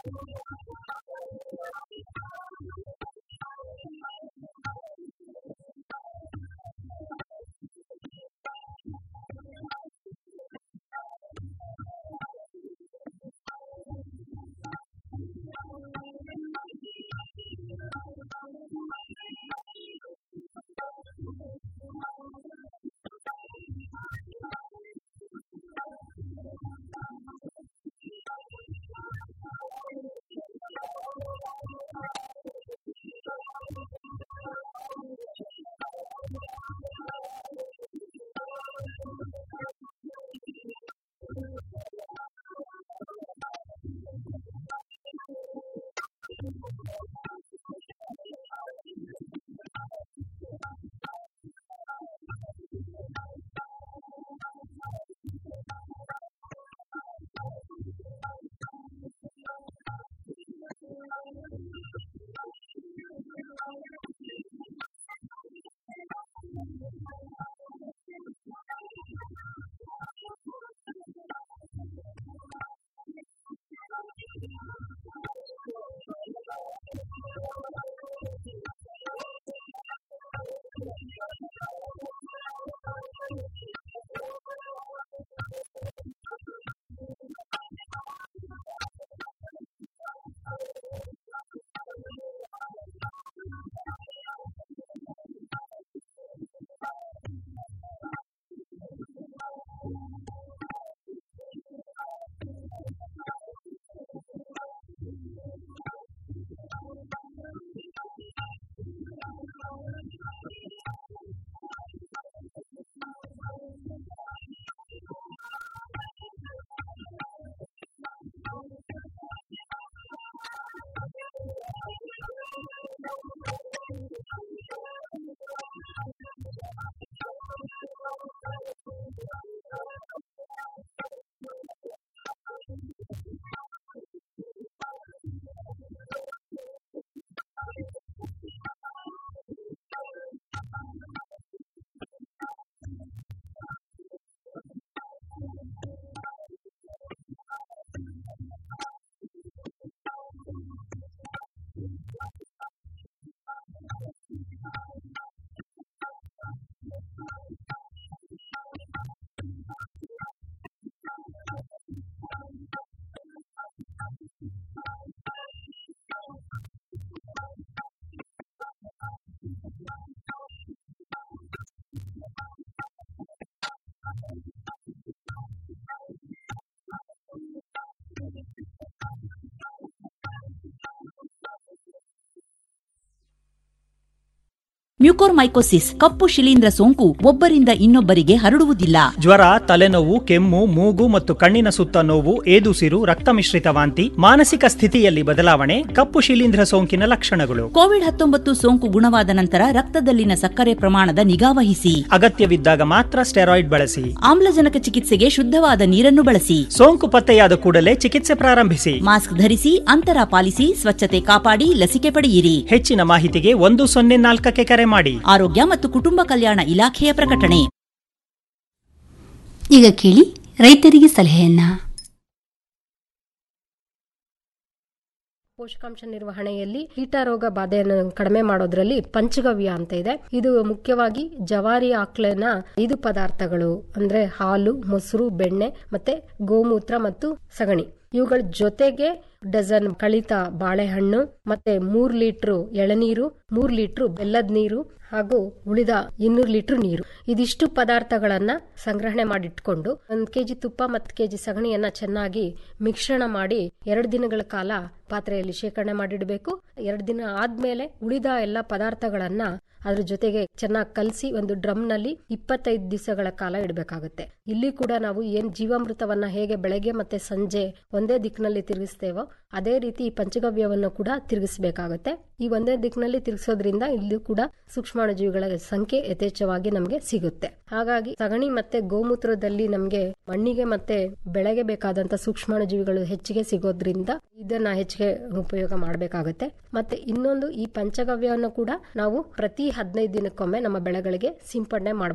ಮ್ಯೂಕೋರ್ಮೈಕೋಸಿಸ್ ಕಪ್ಪು ಶಿಲೀಂಧ್ರ ಸೋಂಕು ಒಬ್ಬರಿಂದ ಇನ್ನೊಬ್ಬರಿಗೆ ಹರಡುವುದಿಲ್ಲ ಜ್ವರ ತಲೆನೋವು ಕೆಮ್ಮು ಮೂಗು ಮತ್ತು ಕಣ್ಣಿನ ಸುತ್ತ ನೋವು ಏದುಸಿರು ರಕ್ತ ಮಿಶ್ರಿತ ವಾಂತಿ ಮಾನಸಿಕ ಸ್ಥಿತಿಯಲ್ಲಿ ಬದಲಾವಣೆ ಕಪ್ಪು ಶಿಲೀಂಧ್ರ ಸೋಂಕಿನ ಲಕ್ಷಣಗಳು ಕೋವಿಡ್ ಹತ್ತೊಂಬತ್ತು ಸೋಂಕು ಗುಣವಾದ ನಂತರ ರಕ್ತದಲ್ಲಿನ ಸಕ್ಕರೆ ಪ್ರಮಾಣದ ನಿಗಾವಹಿಸಿ ಅಗತ್ಯವಿದ್ದಾಗ ಮಾತ್ರ ಸ್ಟೆರಾಯ್ಡ್ ಬಳಸಿ ಆಮ್ಲಜನಕ ಚಿಕಿತ್ಸೆಗೆ ಶುದ್ಧವಾದ ನೀರನ್ನು ಬಳಸಿ ಸೋಂಕು ಪತ್ತೆಯಾದ ಕೂಡಲೇ ಚಿಕಿತ್ಸೆ ಪ್ರಾರಂಭಿಸಿ ಮಾಸ್ಕ್ ಧರಿಸಿ ಅಂತರ ಪಾಲಿಸಿ ಸ್ವಚ್ಛತೆ ಕಾಪಾಡಿ ಲಸಿಕೆ ಪಡೆಯಿರಿ ಹೆಚ್ಚಿನ ಮಾಹಿತಿಗೆ ಒಂದು ಸೊನ್ನೆ ನಾಲ್ಕಕ್ಕೆ ಕರೆ ಮಾಡಿ ಆರೋಗ್ಯ ಮತ್ತು ಕುಟುಂಬ ಕಲ್ಯಾಣ ಇಲಾಖೆಯ ಪ್ರಕಟಣೆ ಈಗ ಕೇಳಿ ರೈತರಿಗೆ ಸಲಹೆಯನ್ನ ಪೋಷಕಾಂಶ ನಿರ್ವಹಣೆಯಲ್ಲಿ ಕೀಟ ರೋಗ ಬಾಧೆಯನ್ನು ಕಡಿಮೆ ಮಾಡೋದ್ರಲ್ಲಿ ಪಂಚಗವ್ಯ ಅಂತ ಇದೆ ಇದು ಮುಖ್ಯವಾಗಿ ಜವಾರಿ ಆಕಳಿನ ಐದು ಪದಾರ್ಥಗಳು ಅಂದ್ರೆ ಹಾಲು ಮೊಸರು ಬೆಣ್ಣೆ ಮತ್ತೆ ಗೋಮೂತ್ರ ಮತ್ತು ಸಗಣಿ ಇವುಗಳ ಜೊತೆಗೆ ಡಜನ್ ಕಳಿತ ಬಾಳೆಹಣ್ಣು ಮತ್ತೆ ಮೂರ್ ಲೀಟ್ರು ಎಳನೀರು ಮೂರ್ ಲೀಟ್ರು ಬೆಲ್ಲದ ನೀರು ಹಾಗೂ ಉಳಿದ ಇನ್ನೂರು ಲೀಟರ್ ನೀರು ಇದಿಷ್ಟು ಪದಾರ್ಥಗಳನ್ನ ಸಂಗ್ರಹಣೆ ಮಾಡಿಟ್ಕೊಂಡು ಒಂದ್ ಕೆಜಿ ತುಪ್ಪ ಮತ್ತು ಕೆಜಿ ಸಗಣಿಯನ್ನ ಚೆನ್ನಾಗಿ ಮಿಶ್ರಣ ಮಾಡಿ ಎರಡು ದಿನಗಳ ಕಾಲ ಪಾತ್ರೆಯಲ್ಲಿ ಶೇಖರಣೆ ಮಾಡಿಡಬೇಕು ಎರಡು ದಿನ ಆದ್ಮೇಲೆ ಉಳಿದ ಎಲ್ಲ ಪದಾರ್ಥಗಳನ್ನ ಅದ್ರ ಜೊತೆಗೆ ಚೆನ್ನಾಗಿ ಕಲಸಿ ಒಂದು ಡ್ರಮ್ ನಲ್ಲಿ ಇಪ್ಪತ್ತೈದು ದಿವಸಗಳ ಕಾಲ ಇಡಬೇಕಾಗುತ್ತೆ ಇಲ್ಲಿ ಕೂಡ ನಾವು ಏನ್ ಜೀವಾಮೃತವನ್ನ ಹೇಗೆ ಬೆಳಗ್ಗೆ ಮತ್ತೆ ಸಂಜೆ ಒಂದೇ ದಿಕ್ಕಿನಲ್ಲಿ ತಿರುಗಿಸ್ತೇವೋ ಅದೇ ರೀತಿ ಈ ಪಂಚಗವ್ಯವನ್ನು ಕೂಡ ತಿರುಗಿಸಬೇಕಾಗುತ್ತೆ ಈ ಒಂದೇ ದಿಕ್ಕಿನಲ್ಲಿ ತಿರುಗಿಸೋದ್ರಿಂದ ಇಲ್ಲಿ ಕೂಡ ಸೂಕ್ಷ್ಮಾಣುಜೀವಿಗಳ ಸಂಖ್ಯೆ ಯಥೇಚ್ಛವಾಗಿ ನಮಗೆ ಸಿಗುತ್ತೆ ಹಾಗಾಗಿ ಸಗಣಿ ಮತ್ತೆ ಗೋಮೂತ್ರದಲ್ಲಿ ನಮಗೆ ಮಣ್ಣಿಗೆ ಮತ್ತೆ ಬೆಳೆಗೆ ಬೇಕಾದಂತ ಸೂಕ್ಷ್ಮಾಣುಜೀವಿಗಳು ಹೆಚ್ಚಿಗೆ ಸಿಗೋದ್ರಿಂದ ಇದನ್ನ ಹೆಚ್ಚಿಗೆ ಉಪಯೋಗ ಮಾಡಬೇಕಾಗುತ್ತೆ ಮತ್ತೆ ಇನ್ನೊಂದು ಈ ಪಂಚಗವ್ಯವನ್ನು ಕೂಡ ನಾವು ಪ್ರತಿ ಹದಿನೈದು ದಿನಕ್ಕೊಮ್ಮೆ ನಮ್ಮ ಬೆಳೆಗಳಿಗೆ ಸಿಂಪಡಣೆ ಮಾಡಬಹುದು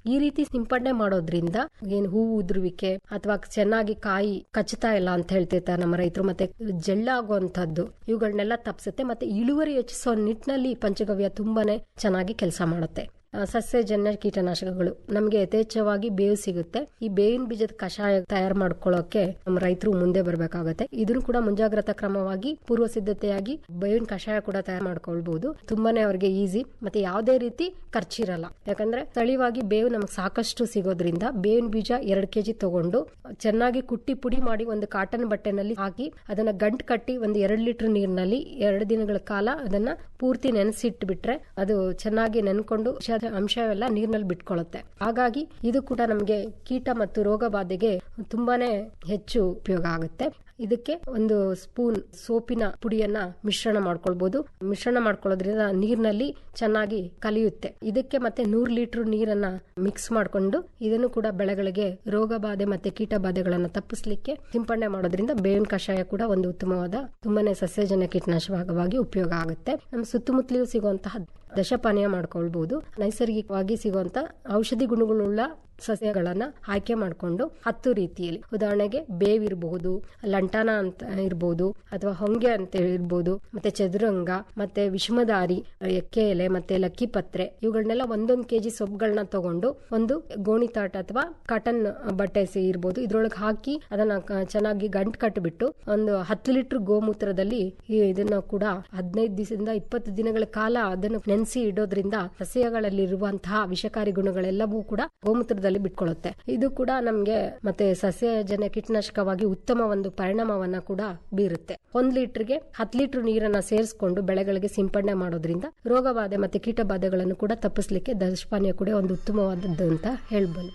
ಈ ರೀತಿ ಸಿಂಪಡಣೆ ಮಾಡೋದ್ರಿಂದ ಏನ್ ಹೂವು ಉದುರುವಿಕೆ ಅಥವಾ ಚೆನ್ನಾಗಿ ಕಾಯಿ ಕಚ್ಚುತ್ತಾ ಇಲ್ಲ ಅಂತ ಹೇಳ್ತಿರ್ತಾರೆ ನಮ್ಮ ರೈತರು ಮತ್ತೆ ಜಳ್ಳಾಗುವಂತದ್ದು ಇವುಗಳನ್ನೆಲ್ಲ ತಪ್ಪಿಸುತ್ತೆ ಮತ್ತೆ ಇಳುವರಿ ಹೆಚ್ಚಿಸೋ ನಿಟ್ಟಿನಲ್ಲಿ ಪಂಚಗವ್ಯ ತುಂಬಾನೇ ಚೆನ್ನಾಗಿ ಕೆಲಸ ಮಾಡುತ್ತೆ ಆ, ಸಸ್ಯಜನ್ಯ ಕೀಟನಾಶಕಗಳು ನಮಗೆ ಯಥೇಚ್ಛವಾಗಿ ಬೇವು ಸಿಗುತ್ತೆ ಈ ಬೇವಿನ ಬೀಜದ ಕಷಾಯ ತಯಾರು ಮಾಡ್ಕೊಳ್ಳೋಕೆ ನಮ್ಮ ರೈತರು ಮುಂದೆ ಬರಬೇಕಾಗತ್ತೆ ಇದನ್ನು ಕೂಡ ಮುಂಜಾಗ್ರತಾ ಕ್ರಮವಾಗಿ ಪೂರ್ವ ಸಿದ್ಧತೆಯಾಗಿ ಬೇವಿನ ಕಷಾಯ ಕೂಡ ತಯಾರು ಮಾಡ್ಕೊಳ್ಬಹುದು ತುಂಬಾನೇ ಅವ್ರಿಗೆ ಈಸಿ ಮತ್ತೆ ಯಾವುದೇ ರೀತಿ ಖರ್ಚಿರಲ್ಲ ಯಾಕಂದ್ರೆ ಸ್ಥಳೀಯವಾಗಿ ಬೇವು ನಮಗೆ ಸಾಕಷ್ಟು ಸಿಗೋದ್ರಿಂದ ಬೇವಿನ ಬೀಜ ಎರಡು ಕೆಜಿ ತಗೊಂಡು ಚೆನ್ನಾಗಿ ಕುಟ್ಟಿ ಪುಡಿ ಮಾಡಿ ಒಂದು ಕಾಟನ್ ಬಟ್ಟೆನಲ್ಲಿ ಹಾಕಿ ಅದನ್ನ ಗಂಟು ಕಟ್ಟಿ ಒಂದು ಎರಡು ಲೀಟರ್ ನೀರಿನಲ್ಲಿ ಎರಡು ದಿನಗಳ ಕಾಲ ಅದನ್ನ ಪೂರ್ತಿ ನೆನೆಸಿಟ್ಟು ಬಿಟ್ರೆ ಅದು ಚೆನ್ನಾಗಿ ನೆನ್ಕೊಂಡು ವಿಷದ ಅಂಶವೆಲ್ಲ ನೀರಿನಲ್ಲಿ ಬಿಟ್ಕೊಳ್ಳುತ್ತೆ ಹಾಗಾಗಿ ಇದು ಕೂಡ ನಮಗೆ ಕೀಟ ಮತ್ತು ರೋಗ ಬಾಧೆಗೆ ತುಂಬಾನೇ ಹೆಚ್ಚು ಉಪಯೋಗ ಆಗುತ್ತೆ ಇದಕ್ಕೆ ಒಂದು ಸ್ಪೂನ್ ಸೋಪಿನ ಪುಡಿಯನ್ನ ಮಿಶ್ರಣ ಮಾಡ್ಕೊಳ್ಬಹುದು ಮಿಶ್ರಣ ಮಾಡ್ಕೊಳ್ಳೋದ್ರಿಂದ ನೀರಿನಲ್ಲಿ ಚೆನ್ನಾಗಿ ಕಲಿಯುತ್ತೆ ಇದಕ್ಕೆ ಮತ್ತೆ ನೂರು ಲೀಟರ್ ನೀರನ್ನ ಮಿಕ್ಸ್ ಮಾಡ್ಕೊಂಡು ಇದನ್ನು ಕೂಡ ಬೆಳೆಗಳಿಗೆ ರೋಗ ಬಾಧೆ ಮತ್ತೆ ಕೀಟ ಬಾಧೆಗಳನ್ನ ತಪ್ಪಿಸ್ಲಿಕ್ಕೆ ಸಿಂಪಡಣೆ ಮಾಡೋದ್ರಿಂದ ಬೇವಿನ ಕಷಾಯ ಕೂಡ ಒಂದು ಉತ್ತಮವಾದ ತುಂಬಾನೇ ಸಸ್ಯಜನ್ಯ ಕೀಟನಾಶಕವಾಗಿ ಉಪಯೋಗ ಆಗುತ್ತೆ ನಮ್ಮ ಸುತ್ತಮುತ್ತಲೂ ಸಿಗುವಂತಹ ದಶಪಾನೀಯ ಮಾಡ್ಕೊಳ್ಬಹುದು ನೈಸರ್ಗಿಕವಾಗಿ ಸಿಗುವಂತ ಔಷಧಿ ಗುಣಗಳುಳ್ಳ ಸಸ್ಯಗಳನ್ನ ಆಯ್ಕೆ ಮಾಡಿಕೊಂಡು ಹತ್ತು ರೀತಿಯಲ್ಲಿ ಉದಾಹರಣೆಗೆ ಬೇವಿರಬಹುದು ಲಂಟಾನ ಅಂತ ಇರಬಹುದು ಅಥವಾ ಹೊಂಗೆ ಅಂತ ಇರ್ಬೋದು ಮತ್ತೆ ಚದುರಂಗ ಮತ್ತೆ ವಿಷಮದಾರಿ ಎಕ್ಕೆ ಎಲೆ ಮತ್ತೆ ಲಕ್ಕಿ ಪತ್ರೆ ಇವುಗಳನ್ನೆಲ್ಲ ಒಂದೊಂದು ಕೆಜಿ ಸೊಪ್ಪುಗಳನ್ನ ತಗೊಂಡು ಒಂದು ಗೋಣಿತಾಟ ಅಥವಾ ಕಾಟನ್ ಬಟ್ಟೆ ಸಿ- ಇರ್ಬೋದು ಇದ್ರೊಳಗೆ ಹಾಕಿ ಅದನ್ನ ಕ- ಚೆನ್ನಾಗಿ ಗಂಟು ಕಟ್ಟಿಬಿಟ್ಟು ಒಂದು ಹತ್ತು ಲೀಟರ್ ಗೋಮೂತ್ರದಲ್ಲಿ ಈ ಇದನ್ನ ಕೂಡ ಹದಿನೈದು ದಿವಸದಿಂದ ಇಪ್ಪತ್ತು ದಿನಗಳ ಕಾಲ ಅದನ್ನು ನೆನೆಸಿ ಇಡೋದ್ರಿಂದ ಸಸ್ಯಗಳಲ್ಲಿ ಇರುವಂತಹ ವಿಷಕಾರಿ ಗುಣಗಳೆಲ್ಲವೂ ಕೂಡ ಗೋಮೂತ್ರದಲ್ಲಿ ಬಿಟ್ಕೊಳ್ಳುತ್ತೆ ಇದು ಕೂಡ ನಮ್ಗೆ ಮತ್ತೆ ಸಸ್ಯಜನ್ಯ ಕೀಟನಾಶಕವಾಗಿ ಉತ್ತಮ ಒಂದು ಪರಿಣಾಮವನ್ನ ಕೂಡ ಬೀರುತ್ತೆ ಒಂದ್ ಲೀಟರ್ಗೆ ಹತ್ತು ಲೀಟರ್ ನೀರನ್ನ ಸೇರಿಸ್ಕೊಂಡು ಬೆಳೆಗಳಿಗೆ ಸಿಂಪಡಣೆ ಮಾಡೋದ್ರಿಂದ ರೋಗ ಬಾಧೆ ಮತ್ತೆ ಕೀಟ ಬಾಧೆಗಳನ್ನು ಕೂಡ ತಪ್ಪಿಸ್ಲಿಕ್ಕೆ ದಶಪಾನೀಯ ಕೂಡ ಒಂದು ಉತ್ತಮವಾದದ್ದು ಅಂತ ಹೇಳ್ಬೋದು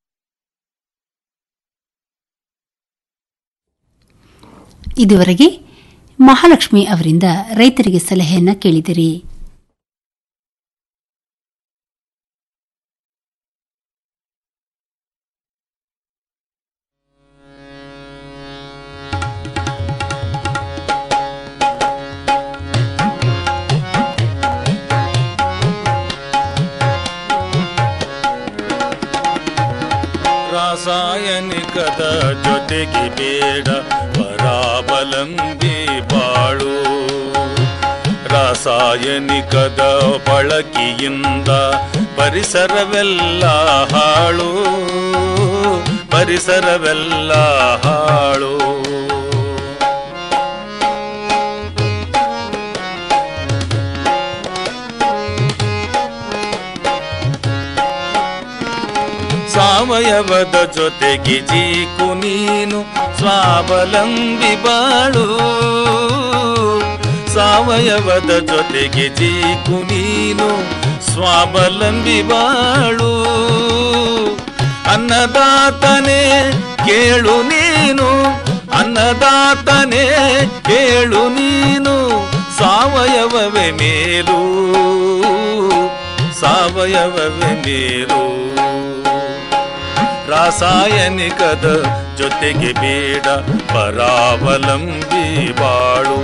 ಇದುವರೆಗೆ ಮಹಾಲಕ್ಷ್ಮಿ ಅವರಿಂದ ರೈತರಿಗೆ ಸಲಹೆಯನ್ನ ಕೇಳಿದಿರಿ ರಾಸಾಯನಿಕದ ಜೊತೆಗೆ ಬೇಡ ಪರಾವಲಂಬಿ ಬಾಳು ರಾಸಾಯನಿಕದ ಬಳಕೆಯಿಂದ ಪರಿಸರವೆಲ್ಲ ಹಾಳು ಪರಿಸರವೆಲ್ಲ ಹಾಳು ಸಾವಯವದ ಜೊತೆಗೆ ಜೀಕು ನೀನು ಸ್ವಾವಲಂಬಿ ಬಾಳು ಸಾವಯವದ ಜೊತೆಗೆ ಜೀಕು ನೀನು ಸ್ವಾವಲಂಬಿ ಬಾಳು ಅನ್ನದಾತನೇ ಕೇಳು ನೀನು ಅನ್ನದಾತನೇ ಕೇಳು ನೀನು ಸಾವಯವವೇ ಮೇಲು ಸಾವಯವವೇ ಮೇಲು ರಾಸಾಯನಿಕದ ಜೊತೆಗೆ ಬೇಡ ಪರಾವಲಂಬಿ ಬಾಳು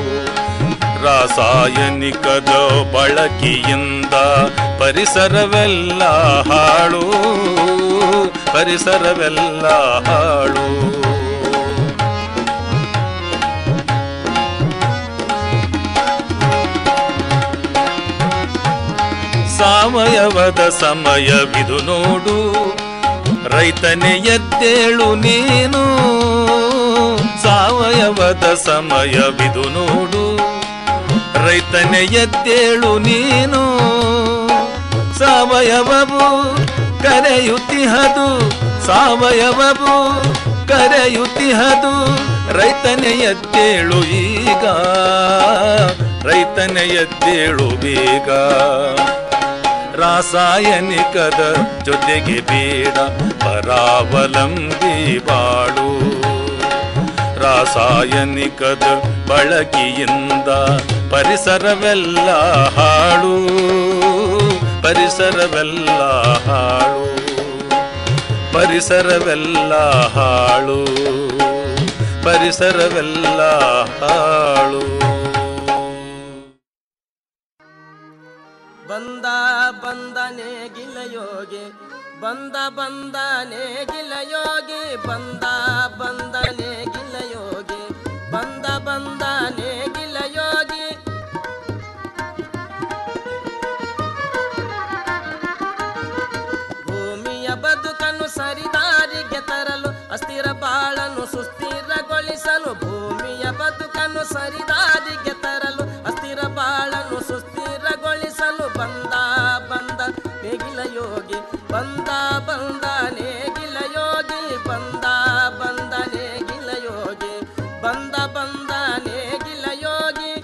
ರಾಸಾಯನಿಕದ ಬಳಕೆಯಿಂದ ಪರಿಸರವೆಲ್ಲ ಹಾಳು ಪರಿಸರವೆಲ್ಲ ಹಾಳು ಸಾವಯವದ ಸಮಯವಿದು ನೋಡು ರೈತನೇ ಎದ್ದೇಳು ನೀನು ಸಾವಯವದ ಸಮಯವಿದು ನೋಡು ರೈತನೇ ಎದ್ದೇಳು ನೀನು ಸಾವಯವವು ಕರೆಯುತ್ತಿಹದು ಸಾವಯವವು ಕರೆಯುತ್ತಿಹದು ರೈತನೇ ಎದ್ದೇಳು ಈಗ ರೈತನೇ ಎದ್ದೇಳು ಬೇಗ ರಾಸಾಯನಿಕದ ಜೊತೆಗೆ ಬೇಡ ಪರಾವಲಂಬಿ ಬಾಳು ರಾಸಾಯನಿಕದ ಬಳಕೆಯಿಂದ ಪರಿಸರವೆಲ್ಲ ಹಾಳು ಪರಿಸರವೆಲ್ಲ ಹಾಳು ಪರಿಸರವೆಲ್ಲ ಹಾಳು ಪರಿಸರವೆಲ್ಲ ಹಾಳು ಬಂದ ಬಂದನೆ ಗಿಲಯೋಗಿ ಬಂದ ಬಂದನೆ ಗಿಲ ಯೋಗಿ ಬಂದ ಬಂದನೆ ಗಿಲ ಯೋಗಿ ಬಂದ ಬಂದನೆ ಗಿಲ ಯೋಗಿ ಭೂಮಿಯ ಬದುಕನ್ನು ಸರಿದಾರಿಗೆ ತರಲು ಅಸ್ಥಿರ ಬಾಳನ್ನು ಸುಸ್ಥಿರಗೊಳಿಸಲು ಭೂಮಿಯ ಬದುಕನ್ನು ಸರಿದಾರಿಗೆ ತರಲು ಅಸ್ಥಿರ ಬಾಳನ್ನು ಸುಸ್ಥಿರಗೊಳಿಸಲು ಬಂದ ಬಂದ ನೇಗಿಲ ಯೋಗಿ ಬಂದ ಬಂದ ನೇಗಿಲ ಯೋಗಿ ಬಂದ ಬಂದ ನೇಗಿಲ ಯೋಗಿ ಬಂದ ಬಂದ ನೇಗಿಲ ಯೋಗಿ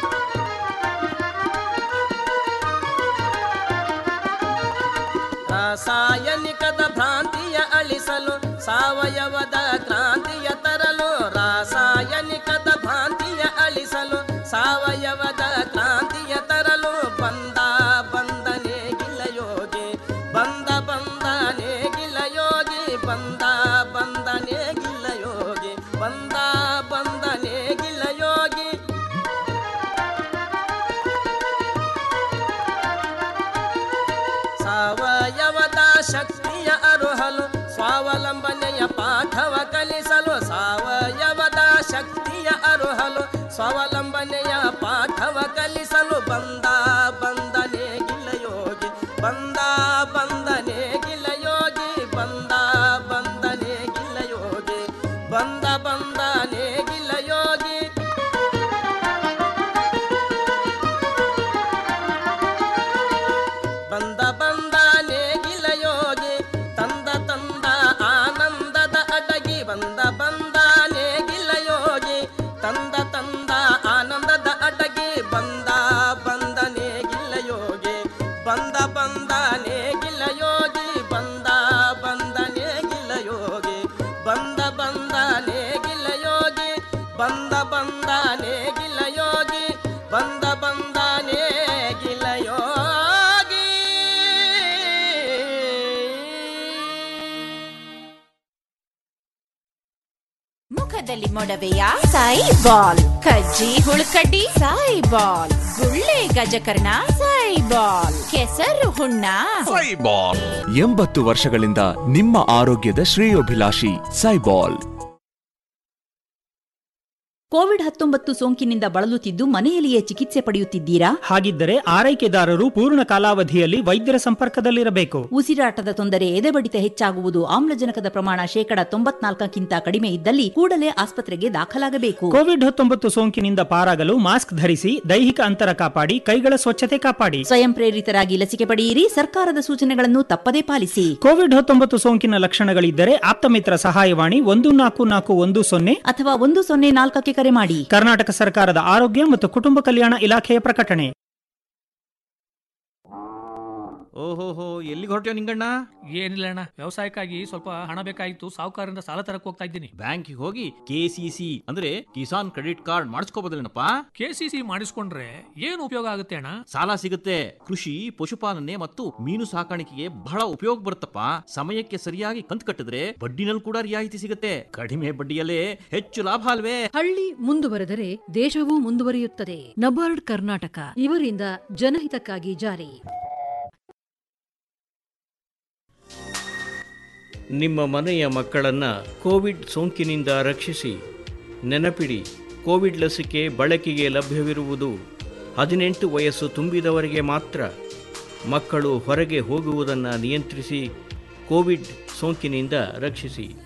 ರಾಸಾಯನಿಕದ ಭ್ರಾಂತಿಯ ಅಳಿಸಲು ಸಾವಯವದ ಕ್ರಾಂತಿಯ ತರಲು ರಾಸಾಯನಿಕದ ಭ್ರಾಂತಿಯ ಅಳಿಸಲು ಸಾವಯವದ ಕ್ರಾಂತಿಯ ತರಲು ಬಂದ ಬಂದನೆ ಗಿಲ ಯೋಗಿ ಬಂದ ಬಂದನೆ ಗಿಲ ಯೋಗಿ ಬಂದ ಬಂದನೆ ಗಿಲ ಯೋಗಿ ಬಂದ ಬಂದನೆ ಗಿಲ ಯೋಗಿ ಸಾವಯವದ ಶಕ್ತಿಯ ಅರುಹಲು ಸ್ವಾವಲಂಬನೆಯ ಪಾಠವ ಕಲಿಸಲು ಸಾವಯವದ ಶಕ್ತಿಯ ಅರುಹಲು ಸ್ವಾವಲಂಬನೆಯ ಪಾಠವ ಕಲಿಸಲು ಬಂದ ಬಂದನೆ ಗಿಲ ಯೋಗಿ ಬಂದ ಬಂದನೆ ಗಿಲ ಯೋಗಿ ಬಂದ ಬಂದನೆ ಗಿಲ ಯೋಗಿ ಬಂದ ಬಂದನೆ ಗಿಲ ಯೋಗಿ ಬಂದ ಬಂದ ನೇಗಿಲ ಯೋಗಿ ತಂದ ತಂದ ಆನಂದದ ಅಡಗಿ ಬಂದ ಬಂದ ನೇಗಿಲ ಯೋಗಿ ತಂದ ತಂದ ಆನಂದದ ಅಡಗಿ ಬಂದ ಬಂದ ನೇಗಿಲ ಯೋಗಿ ಬಂದ ಬಂದ ನೇಗಿಲ ಯೋಗಿ ಬಂದ ಬಂದ ನೇಗಿಲ ಯೋಗಿ ಬಂದ ಬಂದ ನೇಗಿಲ ಯೋಗಿ ಬಂದ ಬಂದ ನೇಗಿಲ ಯೋಗಿ ಬಂದ ಬಂದ ನೇಗಿಲ ಯೋಗಿ ಮುಖದಲ್ಲಿ ಮೊಡವೆಯ ಸಾಯಿ ಬಾಲ್ ಕಜ್ಜಿ ಹುಳುಕಡ್ಡಿ ಸಾಯಿ ಬಾಲ್ ಗುಳ್ಳೆ ಗಜಕರ್ಣ ಸಾಯಿ ಬಾಲ್ ಕೆಸರು ಹುಣ್ಣ ಸೈಬಾಲ್ ಎಂಬತ್ತು ವರ್ಷಗಳಿಂದ ನಿಮ್ಮ ಆರೋಗ್ಯದ ಶ್ರೇಯೋಭಿಲಾಷಿ ಸೈಬಾಲ್ ಕೋವಿಡ್ ಹತ್ತೊಂಬತ್ತು ಸೋಂಕಿನಿಂದ ಬಳಲುತ್ತಿದ್ದು ಮನೆಯಲ್ಲಿಯೇ ಚಿಕಿತ್ಸೆ ಪಡೆಯುತ್ತಿದ್ದೀರಾ ಹಾಗಿದ್ದರೆ ಆರೈಕೆದಾರರು ಪೂರ್ಣ ಕಾಲಾವಧಿಯಲ್ಲಿ ವೈದ್ಯರ ಸಂಪರ್ಕದಲ್ಲಿರಬೇಕು ಉಸಿರಾಟದ ತೊಂದರೆ ಎದೆಬಡಿತ ಹೆಚ್ಚಾಗುವುದು ಆಮ್ಲಜನಕದ ಪ್ರಮಾಣ ಶೇಕಡ ತೊಂಬತ್ನಾಲ್ಕಕ್ಕಿಂತ ಕಡಿಮೆ ಇದ್ದಲ್ಲಿ ಕೂಡಲೇ ಆಸ್ಪತ್ರೆಗೆ ದಾಖಲಾಗಬೇಕು ಕೋವಿಡ್ ಹತ್ತೊಂಬತ್ತು ಸೋಂಕಿನಿಂದ ಪಾರಾಗಲು ಮಾಸ್ಕ್ ಧರಿಸಿ ದೈಹಿಕ ಅಂತರ ಕಾಪಾಡಿ ಕೈಗಳ ಸ್ವಚ್ಛತೆ ಕಾಪಾಡಿ ಸ್ವಯಂ ಪ್ರೇರಿತರಾಗಿ ಲಸಿಕೆ ಪಡೆಯಿರಿ ಸರ್ಕಾರದ ಸೂಚನೆಗಳನ್ನು ತಪ್ಪದೇ ಪಾಲಿಸಿ ಕೋವಿಡ್ ಹತ್ತೊಂಬತ್ತು ಸೋಂಕಿನ ಲಕ್ಷಣಗಳಿದ್ದರೆ ಆಪ್ತಮಿತ್ರ ಸಹಾಯವಾಣಿ ಒಂದು ನಾಲ್ಕು ನಾಲ್ಕು ಒಂದು ಸೊನ್ನೆ ಅಥವಾ ಒಂದು ಸೊನ್ನೆ ನಾಲ್ಕಕ್ಕೆ ಕರೆ ಮಾಡಿ ಕರ್ನಾಟಕ ಸರ್ಕಾರದ ಆರೋಗ್ಯ ಮತ್ತು ಕುಟುಂಬ ಕಲ್ಯಾಣ ಇಲಾಖೆಯ ಪ್ರಕಟಣೆ ಓಹೋಹೋ ಎಲ್ಲಿಗೆ ಹೊರಟ್ಯೋ ನಿಂಗಣ್ಣ ಏನಿಲ್ಲ ಅಣ್ಣ ವ್ಯವಸಾಯಕ್ಕಾಗಿ ಸ್ವಲ್ಪ ಹಣ ಬೇಕಾಗಿತ್ತು ಸಾಹುಕಾರರಿಂದ ಸಾಲ ತರಕ್ ಹೋಗ್ತಾ ಇದ್ದೀನಿ ಬ್ಯಾಂಕಿಗೆ ಹೋಗಿ ಕೆಸಿಸಿ ಅಂದ್ರೆ ಕಿಸಾನ್ ಕ್ರೆಡಿಟ್ ಕಾರ್ಡ್ ಮಾಡಿಸ್ಕೋಬೋದಲ್ಲೇನಪ್ಪ ಕೆಸಿಸಿ ಮಾಡಿಸ್ಕೊಂಡ್ರೆ ಏನು ಉಪಯೋಗ ಆಗುತ್ತೆ ಅಣ್ಣ ಸಾಲ ಸಿಗುತ್ತೆ ಕೃಷಿ ಪಶುಪಾಲನೆ ಮತ್ತು ಮೀನು ಸಾಕಾಣಿಕೆಗೆ ಬಹಳ ಉಪಯೋಗ ಬರುತ್ತಪ್ಪ ಸಮಯಕ್ಕೆ ಸರಿಯಾಗಿ ಕಂತು ಕಟ್ಟಿದ್ರೆ ಬಡ್ಡಿನಲ್ಲಿ ಕೂಡ ರಿಯಾಯಿತಿ ಸಿಗುತ್ತೆ ಕಡಿಮೆ ಬಡ್ಡಿಯಲ್ಲೇ ಹೆಚ್ಚು ಲಾಭ ಅಲ್ವೇ ಹಳ್ಳಿ ಮುಂದುವರೆದರೆ ದೇಶವೂ ಮುಂದುವರಿಯುತ್ತದೆ ನಬಾರ್ಡ್ ಕರ್ನಾಟಕ ಇವರಿಂದ ಜನಹಿತಕ್ಕಾಗಿ ಜಾರಿ ನಿಮ್ಮ ಮನೆಯ ಮಕ್ಕಳನ್ನು ಕೋವಿಡ್ ಸೋಂಕಿನಿಂದ ರಕ್ಷಿಸಿ ನೆನಪಿಡಿ ಕೋವಿಡ್ ಲಸಿಕೆ ಬಳಕೆಗೆ ಲಭ್ಯವಿರುವುದು ಹದಿನೆಂಟು ವಯಸ್ಸು ತುಂಬಿದವರಿಗೆ ಮಾತ್ರ ಮಕ್ಕಳು ಹೊರಗೆ ಹೋಗುವುದನ್ನು ನಿಯಂತ್ರಿಸಿ ಕೋವಿಡ್ ಸೋಂಕಿನಿಂದ ರಕ್ಷಿಸಿ